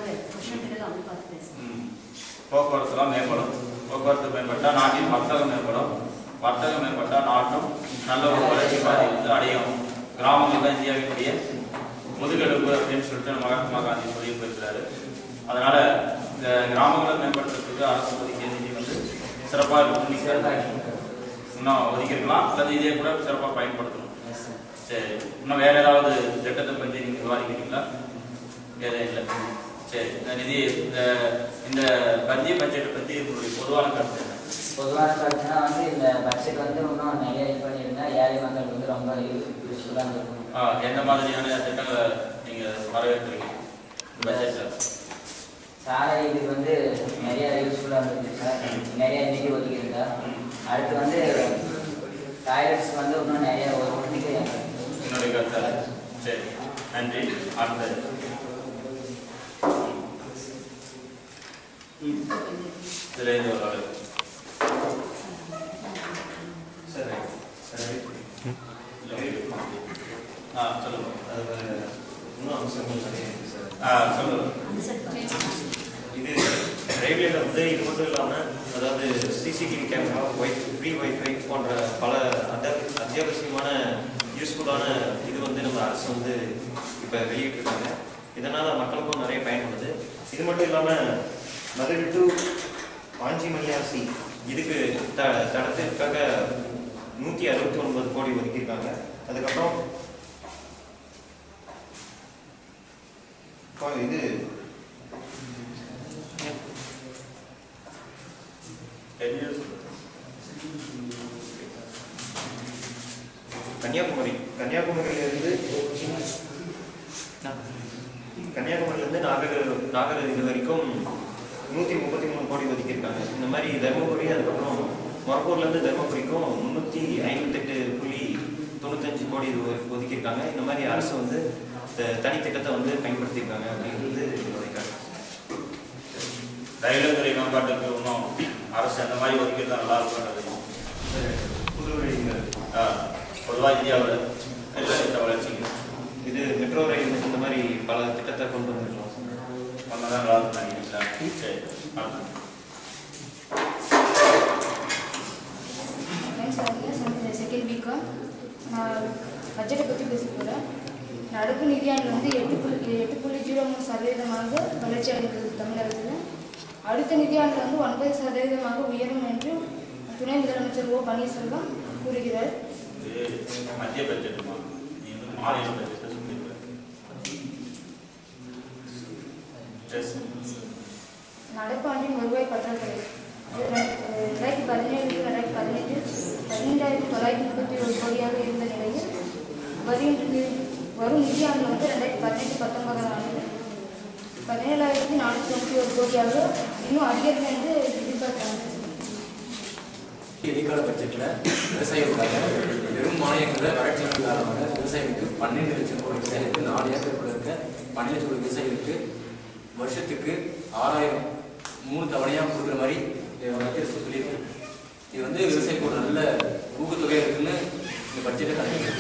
ம். போக்குவரத்துலாம் மேம்படும் போக்குவரத்து மேம்பட்டா நாட்டின் வர்த்தகம் மேம்படும் வர்த்தகம் மேம்பட்டா நாட்டும் நல்ல ஒரு வளர்ச்சி பாதை வந்து அடையும் கிராமங்கள் தான் இந்தியாவினுடைய முதுகெலும்பு அப்படின்னு சொல்லிட்டு நம்ம மகாத்மா காந்தி சொல்லி போயிருக்கிறாரு அதனால இந்த கிராமங்களை மேம்படுத்துறதுக்கு அரசு ஒதுக்கிய நிதி வந்து சிறப்பாக இருக்கும் இன்னும் ஒதுக்கியிருக்கலாம் அல்லது இதே கூட சிறப்பாக பயன்படுத்தணும் சரி இன்னும் வேற ஏதாவது திட்டத்தை பற்றி நீங்க விவாதிக்கிறீங்களா எதுவும் இல்லை சரி இந்த நிதி இந்த இந்த மத்திய பட்ஜெட்டை பற்றி உங்களுடைய பொதுவான கருத்து என்ன பொதுவான கருத்துனா வந்து இந்த பட்ஜெட் வந்து இன்னும் நிறைய இது பண்ணியிருந்தா ஏழை மக்களுக்கு வந்து ரொம்ப யூஸ்ஃபுல்லாக இருக்கும் ஆ, எந்த மாதிரியான திட்டங்களை நீங்க வரவேற்கிறீங்க பட்ஜெட்ல சாலை இதுக்கு வந்து நிறைய யூஸ்ஃபுல்லாக இருந்துச்சு சார் நிறைய நிதி ஒதுக்கியிருந்தா அடுத்து வந்து டாய்லெட்ஸ் வந்து இன்னும் நிறைய ஒதுக்கி என்னுடைய கருத்து சரி நன்றி அடுத்தது இதுல இருந்து ஒரு ஆளு. சரி சரி ஆ சொல்லுங்க அது இன்னும் அம்சங்கள் நிறைய இருக்கு சார் ஆ சொல்லுங்க இது ரயில்வேல வந்து இது மட்டும் இல்லாமல் அதாவது சிசிடிவி கேமரா ஒய் ஃப்ரீ வைஃபை போன்ற பல அத்த அத்தியாவசியமான யூஸ்ஃபுல்லான இது வந்து நம்ம அரசு வந்து இப்போ வெளியிட்டிருக்காங்க இதனால் மக்களுக்கும் நிறைய பயன்படுது இது மட்டும் இல்லாமல் மதுரை டு பாஞ்சிமணியாசி இதுக்கு த தடத்திற்காக நூற்றி அறுபத்தி ஒன்பது கோடி ஒதுக்கியிருக்காங்க அதுக்கப்புறம் இப்போ இது டென் இயர்ஸ் கன்னியாகுமரி கன்னியாகுமரியிலிருந்து கன்னியாகுமரியிலிருந்து நாகர் நாகர் இது வரைக்கும் நூற்றி முப்பத்தி மூணு கோடி ஒதுக்கியிருக்காங்க இந்த மாதிரி தருமபுரி அதுக்கப்புறம் மொரப்பூர்லேருந்து தருமபுரிக்கும் முந்நூற்றி ஐம்பத்தெட்டு புள்ளி தொண்ணூத்தஞ்சு கோடி இது ஒ- ஒதுக்கியிருக்காங்க இந்த மாதிரி அரசு வந்து இந்த தனித்திட்டத்தை வந்து பயன்படுத்தியிருக்காங்க அப்படின்றது என்னுடைய கருத்து ரயில்வே துறை மேம்பாட்டுக்கு இன்னும் அரசு அந்த மாதிரி ஒதுக்கியிருந்தா நல்லா இருக்கும் புது வழிகள் பொதுவாக இந்தியாவில் ரயில்வே திட்ட வளர்ச்சிக்கு இது மெட்ரோ ரயில் இந்த மாதிரி பல திட்டத்தை கொண்டு வந்திருக்கலாம் பண்ணதான் நல்லா இருக்கும் நினைக்கிறீங்களா சரி அடுத்து. செகண்ட் வீக்காக நான் பட்ஜெட்டை பற்றி பேச போகிறேன் நடப்பு நிதியாண்டு வந்து எட்டு புள்ளி எட்டு புள்ளி ஜீரோ மூணு சதவீதமாக வளர்ச்சி அடைந்தது தமிழகத்தில் அடுத்த நிதியாண்டு வந்து ஒன்பது சதவீதமாக உயரும் என்று துணை முதலமைச்சர் ஓ பன்னீர்செல்வம் கூறுகிறார் இது மத்திய பட்ஜெட்டுமா நீ வந்து மாநில பட்ஜெட்டை சொல்லியிருக்க Yes. நடப்பாண்டின் வருவாய் பற்றாக்குறை ரெண்டாயிரத்தி பதினேழு ரெண்டாயிரத்தி பதினெட்டு பதினைந்தாயிரத்தி தொள்ளாயிரத்தி முப்பத்தி ஒரு கோடியாக இருந்த நிலையில் வருகின்ற நி- வரும் நிதியாண்டு வந்து ரெண்டாயிரத்தி பதினெட்டு பத்தொன்பதாம் ஆண்டு பதினேழாயிரத்தி நானூற்றி தொண்ணூற்றி ஒரு கோடியாக இன்னும் அதிகரிக்கும் என்று எதிர்பார்க்கிறாங்க இடைக்கால பட்ஜெட்டில் விவசாயிகளுக்காக வெறும் மானியங்களை வறட்சியின் காரணமாக விவசாயிகளுக்கு பன்னெண்டு லட்சம் கோடி விவசாயிகளுக்கு நாலு ஏக்கருக்குள்ள இருக்க பன்னெண்டு லட்சம் கோடி விவசாயிகளுக்கு வருஷத்துக்கு ஆறாயிரம் மூணு தவணையாக கொடுக்குற மாதிரி அஹ், மத்திய அரசு சொல்லியிருக்கு இது வந்து விவசாயிக்கு ஒரு நல்ல ஊக்கத்தொகை இருக்குன்னு இந்த பட்ஜெட்டை கணக்கு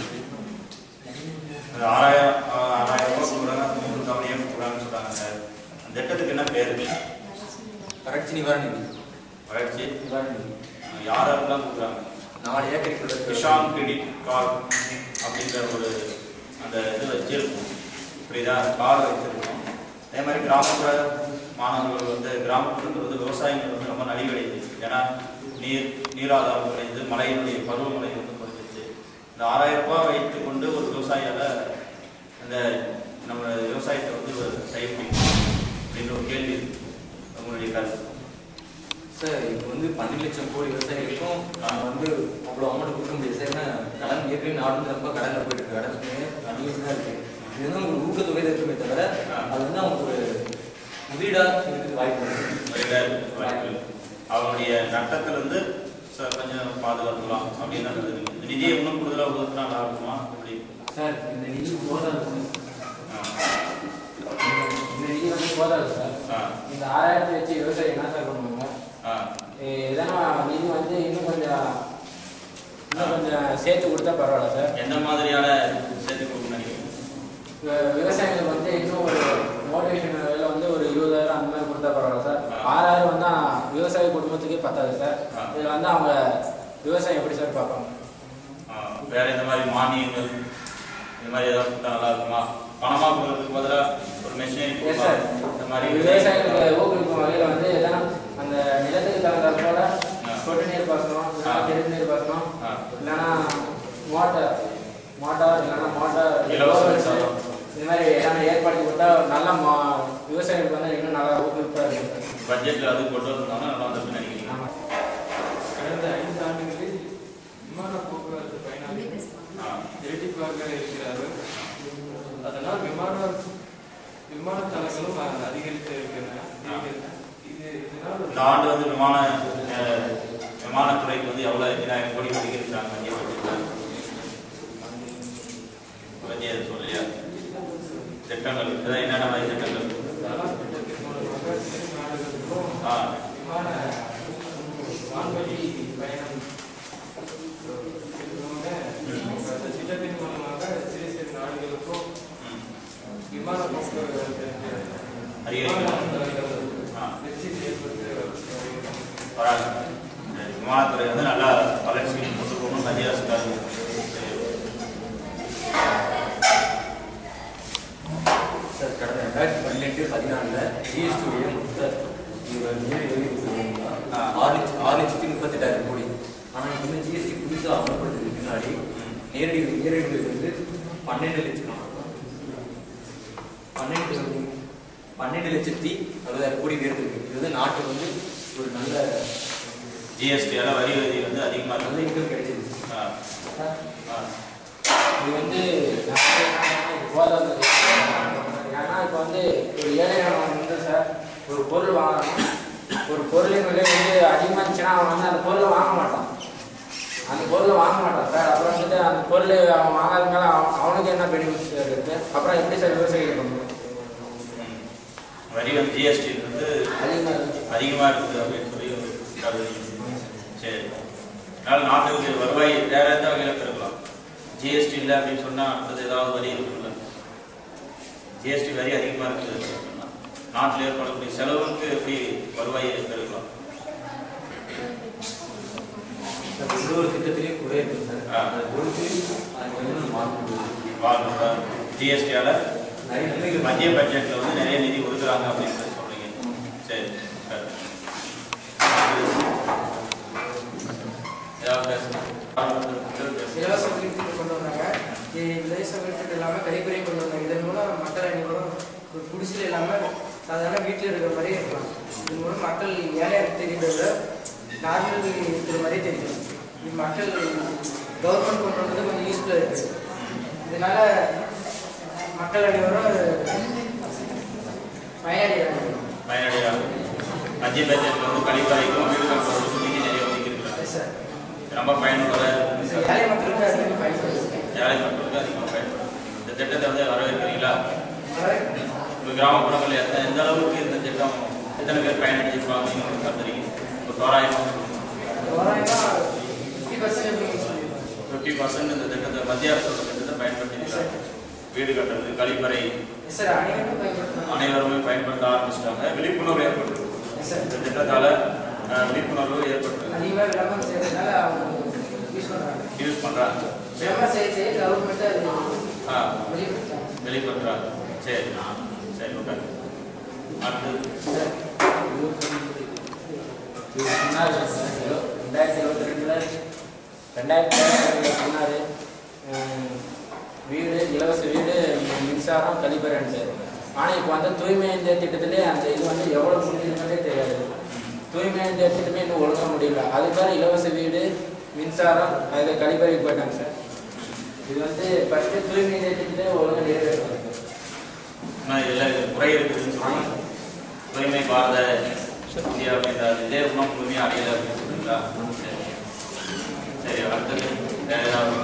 அது ஆறாயிரம் ஆ- ஆறாயிரம் ரூபாய் கொடுக்குறாங்க மூணு தவணையாக கொடுக்குறாங்கன்னு சொல்றாங்க சார் அந்த திட்டத்துக்கு என்ன பேர் வறட்சி நிவாரண நிதி வளர்ச்சி நிவாரண நிதி யாரெல்லாம் கொடுக்குறாங்க நாலு ஏக்கருக்கு கிஷான் கிரெடிட் கார்டு அப்படின்ற ஒரு அந்த இது வச்சிருக்கோம் இப்படிதான் கார்டு வச்சிருக்கோம் அதே மாதிரி கிராமப்புற மாணவர்கள் வந்து கிராமப்புறத்தில் வந்து விவசாயிகள் வந்து ரொம்ப நலிவடையுது ஏன்னா நீர் நீராதாரம் குறைந்து மழையினுடைய பருவமழை வந்து குறைஞ்சிச்சு இந்த ஆறாயிரம் ரூபாய் வைத்து கொண்டு ஒரு விவசாயியால அந்த நம்ம விவசாயத்தை வந்து ஒரு செய்ய முடியும் அப்படின்ற ஒரு கேள்வி இருக்கு. உங்களுடைய கருத்து சார் இப்போ வந்து பன்னெண்டு லட்சம் கோடி விவசாயிகளுக்கும் நாம வந்து அவ்வளோ அமௌண்ட் கொடுக்க முடியாது சார் ஏன்னா கடன் ஏற்கனவே நாடு வந்து ரொம்ப கடனில் போயிட்டு இருக்கு கடன் சுமையே அதிகம் தான் இருக்கு இது வந்து உங்களுக்கு ஊக்கத்தொகை தான் இருக்குமே தவிர அது வந்து அவங்களுக்கு ஒரு முதலீடாக இருக்கிறது வாய்ப்பு இருக்கு வாய்ப்பு அவங்களுடைய நட்டத்திலிருந்து சார் கொஞ்சம் பாதுகாத்துக்கலாம் அப்படின்னு தான் கருதுறீங்க. இந்த நிதியை இன்னும் கூடுதலாக ஒதுக்கினா நல்லா இருக்குமா அப்படி சார் இந்த நிதி போதாது ஆ. இந்த நிதி வந்து போதாது சார் ஆ. இந்த ஆறாயிரத்தி வச்சு விவசாயி என்ன சார் பண்ணுவாங்க ஆ. ஏ- எதனா நிதி வந்து இன்னும் கொஞ்சம் இன்னும் கொஞ்சம் சேர்த்து கொடுத்தா பரவாயில்ல சார் எந்த மாதிரியான சேர்த்து கொடுக்க நினைக்கிறீங்க வி- விவசாயிகளுக்கு வந்து இன்னும் ஒரு மோட்டிவேஷன் வேலை வந்து ஒரு இருபதாயிரம் அந்த மாதிரி கொடுத்தா பரவாயில்ல சார் ஆறாயிரம் வந்தா விவசாய குடும்பத்துக்கே பத்தாது சார் இதில் வந்து அவங்க விவசாயம் எப்படி சார் பார்ப்பாங்க ஆ. வேற எந்த மாதிரி மானியங்கள் இந்த மாதிரி ஏதாவது கொடுத்தா நல்லா இருக்குமா பணமா கொடுக்கறதுக்கு பதிலாக ஒரு மெஷினரி எஸ் சார் இந்த மாதிரி விவசாயிகளுக்கு ஊக்குவிக்கும் வகையில் வந்து எதனா அந்த நிலத்துக்கு தகுந்த போல சொட்டு நீர் பாசனம் இல்லைன்னா தெரு நீர் பாசனம் இல்லைன்னா மோட்டார் மோட்டார் இல்லைன்னா மோட்டார் இலவச மின்சாரம். இந்த மாதிரி எல்லாமே ஏற்பாடு கொடுத்தா நல்ல மா- விவசாயிகளுக்கு வந்து இன்னும் நல்லா ஊக்குவிப்பாக இருக்கும் சார் பட்ஜெட்ல அது கொண்டு வந்திருந்தாங்கன்னா நல்லா இருந்திருக்குன்னு நினைக்கிறீங்க கடந்த ஐந்து ஆண்டுகளில் விமான போக்குவரத்து பயனாளிகள் இரட்டிப்பாக இருக்கிறார்கள் அதனால் விமான விமான தளங்களும் அ- அதிகரித்து இருக்கின்றன இருக்கின்றன. இது இதனால் இந்த ஆண்டு வந்து விமான அஹ், விமானத்துறைக்கு வந்து எவ்வளவு எத்தனாயிரம் கோடி ஒதுக்கியிருக்காங்க மத்திய பட்ஜெட்ல மத்திய சொல்லியா திட்டங்கள் இதான் என்னென்ன மாதிரி திட்டங்கள் தலாக் திட்டத்தின் மூலமாக சிறு நாடுகளுக்கும் ஆ. விமான வான்வழி பயணம் இருக்கிறவங்க அந்த திட்டத்தின் மூலமாக சிறு சிறு நாடுகளுக்கும் விமான போக்குவரத்து அதிகரிக்கும். ஆ. வெற்றி ஏற்படுத்த வருகிறது. வராங்க சரி, விமானத்துறை வந்து நல்லா வளர்ச்சி கொண்டு போகணும் மத்திய அரசுக்காக சார் கடந்த ரெண்டாயிரத்தி பன்னெண்டு பதினாலில் ஜிஎஸ்டி உடைய மொத்த இவர் நேரடி வரி கொடுத்துருக்காங்க ஆறு லட்சம் ஆறு லட்சத்தி முப்பத்தெட்டாயிரம் கோடி ஆனால் இப்போ வந்து ஜிஎஸ்டி புதுசாக அமல்படுத்துறதுக்கு முன்னாடி நேரடி வரி- நேரடி வரி வந்து பன்னெண்டு லட்சம் பன்னெண்டு பன்னெண்டு லட்சத்தி அறுபதாயிரம் கோடி உயர்ந்திருக்கு இது வந்து நாட்டுக்கு வந்து ஒரு நல்ல ஜிஎஸ்டியால வரி வரி வந்து அதிகமாக நல்ல இன்கம் கிடைச்சிருக்கு ஆ. ஆ. இது வந்து நான் இது போதாது ஏன்னா இப்போ வந்து ஒரு ஏழையானவன் வந்து சார் ஒரு பொருள் வாங்கணும் ஒரு பொருளின் விலை வந்து அதிகமாக இருந்துச்சுன்னா அவன் வந்து அந்த பொருளை வாங்க மாட்டான் அந்த பொருளை வாங்க மாட்டான் சார் அப்புறம் வந்துட்டு அந்த பொருள் அவன் வாங்காதனால அவன் அவனுக்கு என்ன பெனிஃபிட்ஸ் இருக்கு அப்புறம் எப்படி சார் விவசாயிகள் பண்ணுவோம் வரி வந்து ஜிஎஸ்டி வந்து அதிகமாக இருக்கு அதிகமாக இருக்குது அப்படின்னு சொல்லி ஒரு கருதுறீங்க. சரி அதனால நாட்டுக்கு வருவாய் வேற எந்த வகையில் பெருக்கலாம் ஜிஎஸ்டி இல்லை அப்படின்னு சொன்னா அடுத்தது ஏதாவது வரி இருக்குல்ல ஜிஎஸ்டி வரி அதிகமாக இருக்குது அப்படின்னு சொன்னா நாட்டில் ஏற்படக்கூடிய செலவுக்கு எப்படி வருவாயை பெருக்கலாம் சார் ஒரு ஒரு திட்டத்திலையும் குறை இருக்கு சார் அதை பொறுத்து அது கொஞ்சம் மாற்றம் ஜிஎஸ்டியால நிறைய நன்மைகள் மத்திய பட்ஜெட்ல வந்து நிறைய நிதி ஒதுக்குறாங்க அப்படின்னு சொல்றீங்க சரி சரி. ஏதாவது பேசணும் இலவச வீட்டுக்கு கொண்டு வந்தாங்க இ- இலவச வீட்டுக்கு இல்லாமல் கழிப்பறை கொண்டு வந்தாங்க இதன் மூலம் மக்கள் அனைவரும் ஒரு குடிசையில் இல்லாமல் சாதாரண வீட்டில் இருக்கிற மாதிரி இருக்கலாம் இதன் மூலம் மக்கள் ஏழையாக தெரியுறத விட நார்மல் இருக்கிற மாதிரியே தெரியும் இது மக்கள் கவர்மெண்ட் கொண்டு வந்தது கொஞ்சம் யூஸ்ஃபுல்லாக இருக்குது இதனால மக்கள் அனைவரும் பயனடைகிறாங்க பயனடைகிறாங்க மத்திய பட்ஜெட்ல வந்து கழிப்பறைக்கும் வீடு கட்டுறதுக்கும் நிதி நிறைய ஒதுக்கியிருக்கிறாங்க சார் ரொம்ப பயனுள்ளதாக இருக்கு ஏழை மக்களுக்கு அதிகமாக பயன்படுது ஏழை மக்களுக்கு அதிகமாக பயன்படும் இந்த திட்டத்தை வந்து வரவேற்கிறீங்களா உங்கள் கிராமப்புறங்களில் எந்த எந்த அளவுக்கு இந்த திட்டம் எத்தனை பேர் பயனடைஞ்சிருப்பாங்க நீங்கள் கருதுறீங்க ஒரு தோராயமாக தோராயமாக பர்சன்ட் இந்த திட்டத்தை மத்திய அரசோட திட்டத்தை பயன்படுத்திக்கிறாங்க வீடு கட்டுறது கழிப்பறை சார் அனைவரும் பயன்படுத்தணும் அனைவருமே பயன்படுத்த ஆரம்பிச்சிட்டாங்க விழிப்புணர்வு ஏற்பட்டு இந்த திட்டத்தால அஹ், விழிப்புணர்வு ஏற்பட்டு அதிகமாக விளம்பரம் செய்யறதுனால அவங்க யூஸ் பண்ணுறாங்க யூஸ் பண்றாங்க விளம்பரம் செய்ய செய்ய கவர்மெண்ட்டு அது ஆ, வெளிப்படுத்துறாங்க வெளிப்படுத்துறாங்க சரி சரி ஓகே அடுத்தது சொன்னாரு சார், ரெண்டாயிரத்தி இருபத்தி ரெண்டுல ரெண்டாயிரத்தி பதினேழுல சொன்னாரு உம், வீடு இலவச வீடு மின்சாரம் கழிப்பறைன்ட்டு ஆனால் இப்போ வந்து தூய்மை இந்தியா திட்டத்திலே அந்த இது வந்து எவ்வளோ முடிஞ்சிருக்கே தெரியாது தூய்மை இந்தியா திட்டமே இன்னும் ஒழுங்கா முடியல அதுக்காக இலவச வீடு மின்சாரம் அது கழிப்பறைக்கு போயிட்டாங்க சார் இது வந்து ஃபஸ்ட்டு தூய்மை இந்தியா திட்டத்தை ஒழுங்காக நிறைவேற்றணும் ஆனால் இதில் இது குறை இருக்குதுன்னு சொல்லி தூய்மை பாரத இந்தியா அப்படின்ற இதே இன்னும் முழுமையாக அடையலை அப்படின்னு சொல்றீங்களா சரி சரி அடுத்தது வேற ஏதாவது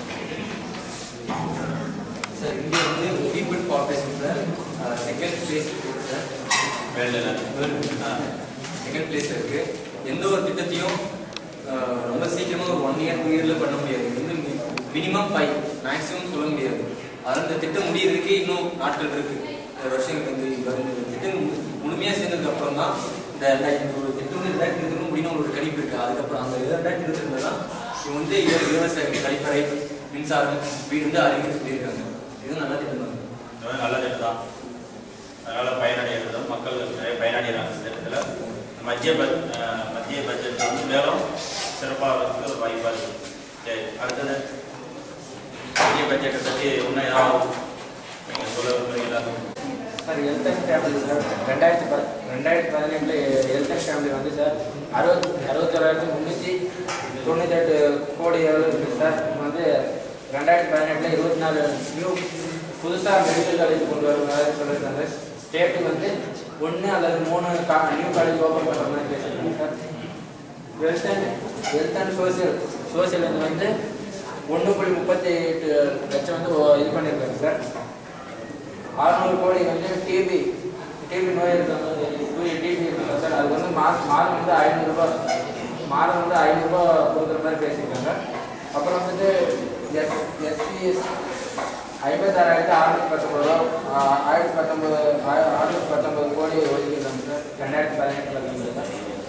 சார் இங்கே வந்து பீப்புள் பாப்புலேஷனில் செகண்ட் பிளேஸ் இருக்கு சார் வேர்ல்டில் செகண்ட் பிளேஸ் இருக்கு எந்த ஒரு திட்டத்தையும் அஹ், ரொம்ப சீக்கிரமாக ஒரு ஒன் இயர் டூ இயரில் பண்ண முடியாது இது வந்து மினிமம் ஃபைவ் மேக்ஸிமம் சொல்ல முடியாது அது அந்த திட்டம் முடியறதுக்கே இன்னும் நாட்கள் இருக்கு இந்த வருஷம் இந்த இந்த திட்டம் முழுமையாக சேர்ந்ததுக்கு அப்புறம் தான் இந்த ரெண்டாயிரத்தி ஒரு திட்டம் வந்து ரெண்டாயிரத்தி இருபத்தி முடியும் ஒரு கணிப்பு இருக்கு அதுக்கப்புறம் அந்த ரெண்டாயிரத்தி இருபத்தி ரெண்டுல தான் இவங்க வந்து இல- இலவச கழிப்பறை மின்சாரம் வீடு வந்து அறிவிக்க சொல்லியிருக்காங்க இது நல்ல திட்டம் தான் இது வந்து நல்ல திட்டம் தான் அதனால் பயனடைகிறது மக்கள் நிறைய பயனடைகிறாங்க இந்த திட்டத்தில் மத்திய பட் அஹ், மத்திய பட்ஜெட் வந்து மேலும் சிறப்பாக இருக்கிறது ஒரு வாய்ப்பாக இருக்குது சரி அடுத்தது மத்திய பட்ஜெட்டை பற்றி இன்னும் ஏதாவது நீங்கள் சொல்ல விரும்புகிறீங்களா sir health and family sir ரெண்டாயிரத்தி ப ரெண்டாயிரத்தி பதினெட்டில் ஹெல்த் அண்ட் ஃபேமிலி வந்து சார் அறுபத் அறுபத்தோராயிரத்தி முந்நூற்றி தொண்ணூத்தெட்டு கோடி எவ்வளோ இருக்குது சார் இப்போ வந்து ரெண்டாயிரத்தி பதினெட்டில் இருபத்தி நாலு நியூ புதுசாக மெடிக்கல் காலேஜ் கொண்டு வர மாதிரி சொல்லியிருக்காங்க ஸ்டேட்டுக்கு வந்து ஒன்று அல்லது மூணு கா நியூ காலேஜ் ஓப்பன் பண்ணுற மாதிரி பேசியிருக்காங்க sir health and health and social social வந்து ஒன்று புள்ளி முப்பத்தி எட்டு லட்சம் வந்து ஓ- இது பண்ணியிருக்காங்க சார் அறுநூறு கோடி வந்து டிபி டிபி நோய் இருக்கவங்க டிபி இருக்காங்க சார் அது வந்து மா மாதம் வந்து ஐநூறுரூபா மாதம் வந்து ஐநூறுரூபா கொடுக்குற மாதிரி பேசியிருக்காங்க அப்புறம் வந்து எஸ் எஸ்பிஎஸ் ஐம்பத்தாறாயிரத்தி அறுநூத்தி பத்தொம்பது ரூபா ஆ- ஆயிரத்தி பத்தொம்பது அறுநூத்தி பத்தொம்பது கோடி ஒதுக்கியிருக்காங்க சார் ரெண்டாயிரத்தி பதினெட்டில் வந்து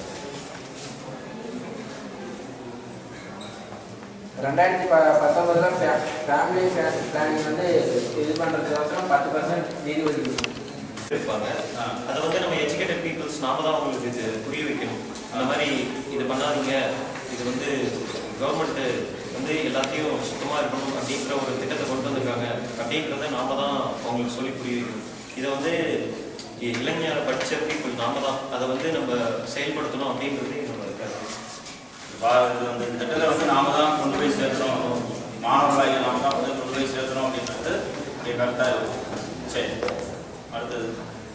ரெண்டாயிரத்தி ப பத்தொம்பதுல ஃபேமிலி பிளானிங் வந்து இது பண்ணுறதுக்கோசரம் பத்து பர்சன்ட் நிதி ஒதுக்கி இருப்பாங்க அதை வந்து நம்ம எஜுகேட்டட் பீப்புள்ஸ் நாம தான் அவங்களுக்கு இது புரிய வைக்கணும் அந்த மாதிரி இது பண்ணாதீங்க இது வந்து கவர்மெண்ட் வந்து எல்லாத்தையும் சுத்தமாக இருக்கணும் அப்படிங்கிற ஒரு திட்டத்தை கொண்டு வந்திருக்காங்க அப்படின்றத நாம தான் அவங்களுக்கு சொல்லி புரிய வைக்கணும் இதை வந்து இ- இளைஞர் படித்த பீப்புள் நாம தான் அதை வந்து நம்ம செயல்படுத்தணும் அப்படின்றது என்னோட கருத்து பா- இது வந்து இந்த திட்டத்தை வந்து நாம தான் கொண்டு போய் சேர்த்துறோம் மாணவர்களாகி நாம தான் வந்து கொண்டு போய் சேர்த்துறோம் அப்படின்றது என்னுடைய கருத்தாக இருக்கு சரி அடுத்தது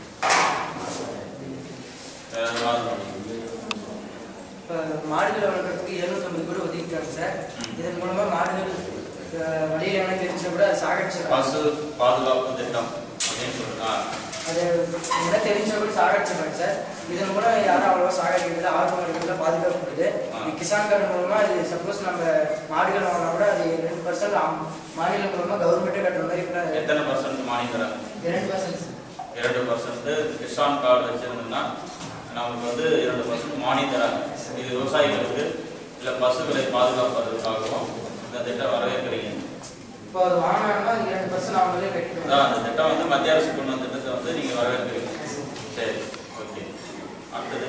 வேற ஏதாவது? இப்போ மாடுகளை வளர்க்குறதுக்கு எழுநூத்தம்பது கூட ஒதுக்கிட்டாங்க சார் இதன் மூலமா மாடுகள் அஹ், வழியில எவனா தெரிஞ்சா கூட அது சாகடிச்சிடலாம் பசு பாதுகாப்பு திட்டம் அப்படின்னு சொல்லுங்க அது என்ன தெரிஞ்சா கூட சாகடிச்சிடலாம் சார் இதன் மூலம் யாரும் அவ்வளோவா சாகடிக்கிறது ஆடு மாடுகள் பாதுகாக்கப்படுது இது கிசான் கார்டு மூலமா இது சப்போஸ் நம்ம மாடுகள் வாங்கினா கூட அது ரெண்டு பர்சன்ட் மாநிலம் மூலமா கவர்மெண்ட்டே கட்டுற மாதிரி கூட எத்தனை பர்சன்ட் மானியம் தராங்க இரண்டு பர்சன்ட் இரண்டு பர்சன்ட் கிசான் கார்டு வச்சிருந்தோம்னா நமக்கு வந்து இரண்டு பர்சன்ட் மானியம் தராங்க இது விவசாயிகளுக்கு இல்லை பசுக்களை பாதுகாப்பதற்காகவும் இந்த திட்டம் வரவேற்கிறீங்க இப்போ அது வாங்கினாங்கன்னா இரண்டு பர்சன்ட் அவங்களே கட்டிடுவாங்க அதான் அந்த திட்டம் வந்து மத்திய அரசு கொண்டு வந்த திட்டத்தை வந்து நீங்கள் வரவேற்கிறீங்க சரி ஓகே அடுத்தது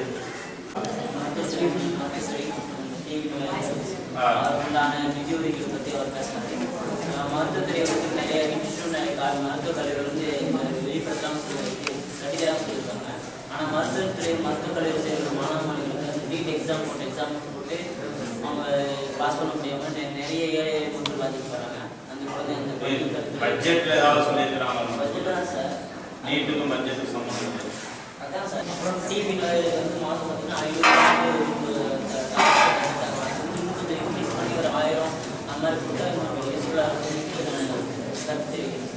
ஆ. உண்டான நிதி ஒதுக்கீடு பற்றி அவர் பேசினாரு அஹ் மருத்துவத்துறை வந்து நிறைய இன்ஸ்டியூட் நிறைய கா- மருத்துவக் கல்லூரிகள் வந்து இது வெளிப்படுத்தாமல் சொல்லியிருக்கு கட்டிதராக சொல்லியிருக்காங்க ஆனால் மருத்துவத்துறை மருத்துவக் கல்லூரி சேர்ந்த மாணவ மாணவிகளுக்கு வந்து நீட் எக்ஸாம் போட்டு எக்ஸாம் போட்டு அவங்க பாஸ் பண்ண முடியாமல் நெ- நிறைய ஏழை எளிய மக்கள் பாதிக்கப்படுறாங்க அந்த குழந்தை அந்த குழந்தைங்களுக்கு பட்ஜெட்ல ஏதாவது சொல்லியிருக்கிறாங்க பட்ஜெட் தான் சார் நீட்டுக்கும் பட்ஜெட்டுக்கும் சம்மந்தம் இல்லை. அதான் சார் அப்புறம் டிவி வந்து மாதம் பார்த்தீங்கன்னா ஐநூறு இன்க்ரீஸ் பண்ணி ஒரு ஆயிரம் அந்த மாதிரி கொடுத்தா யூஸ்ஃபுல்லாக கருத்து தெரிவிக்கிறேன்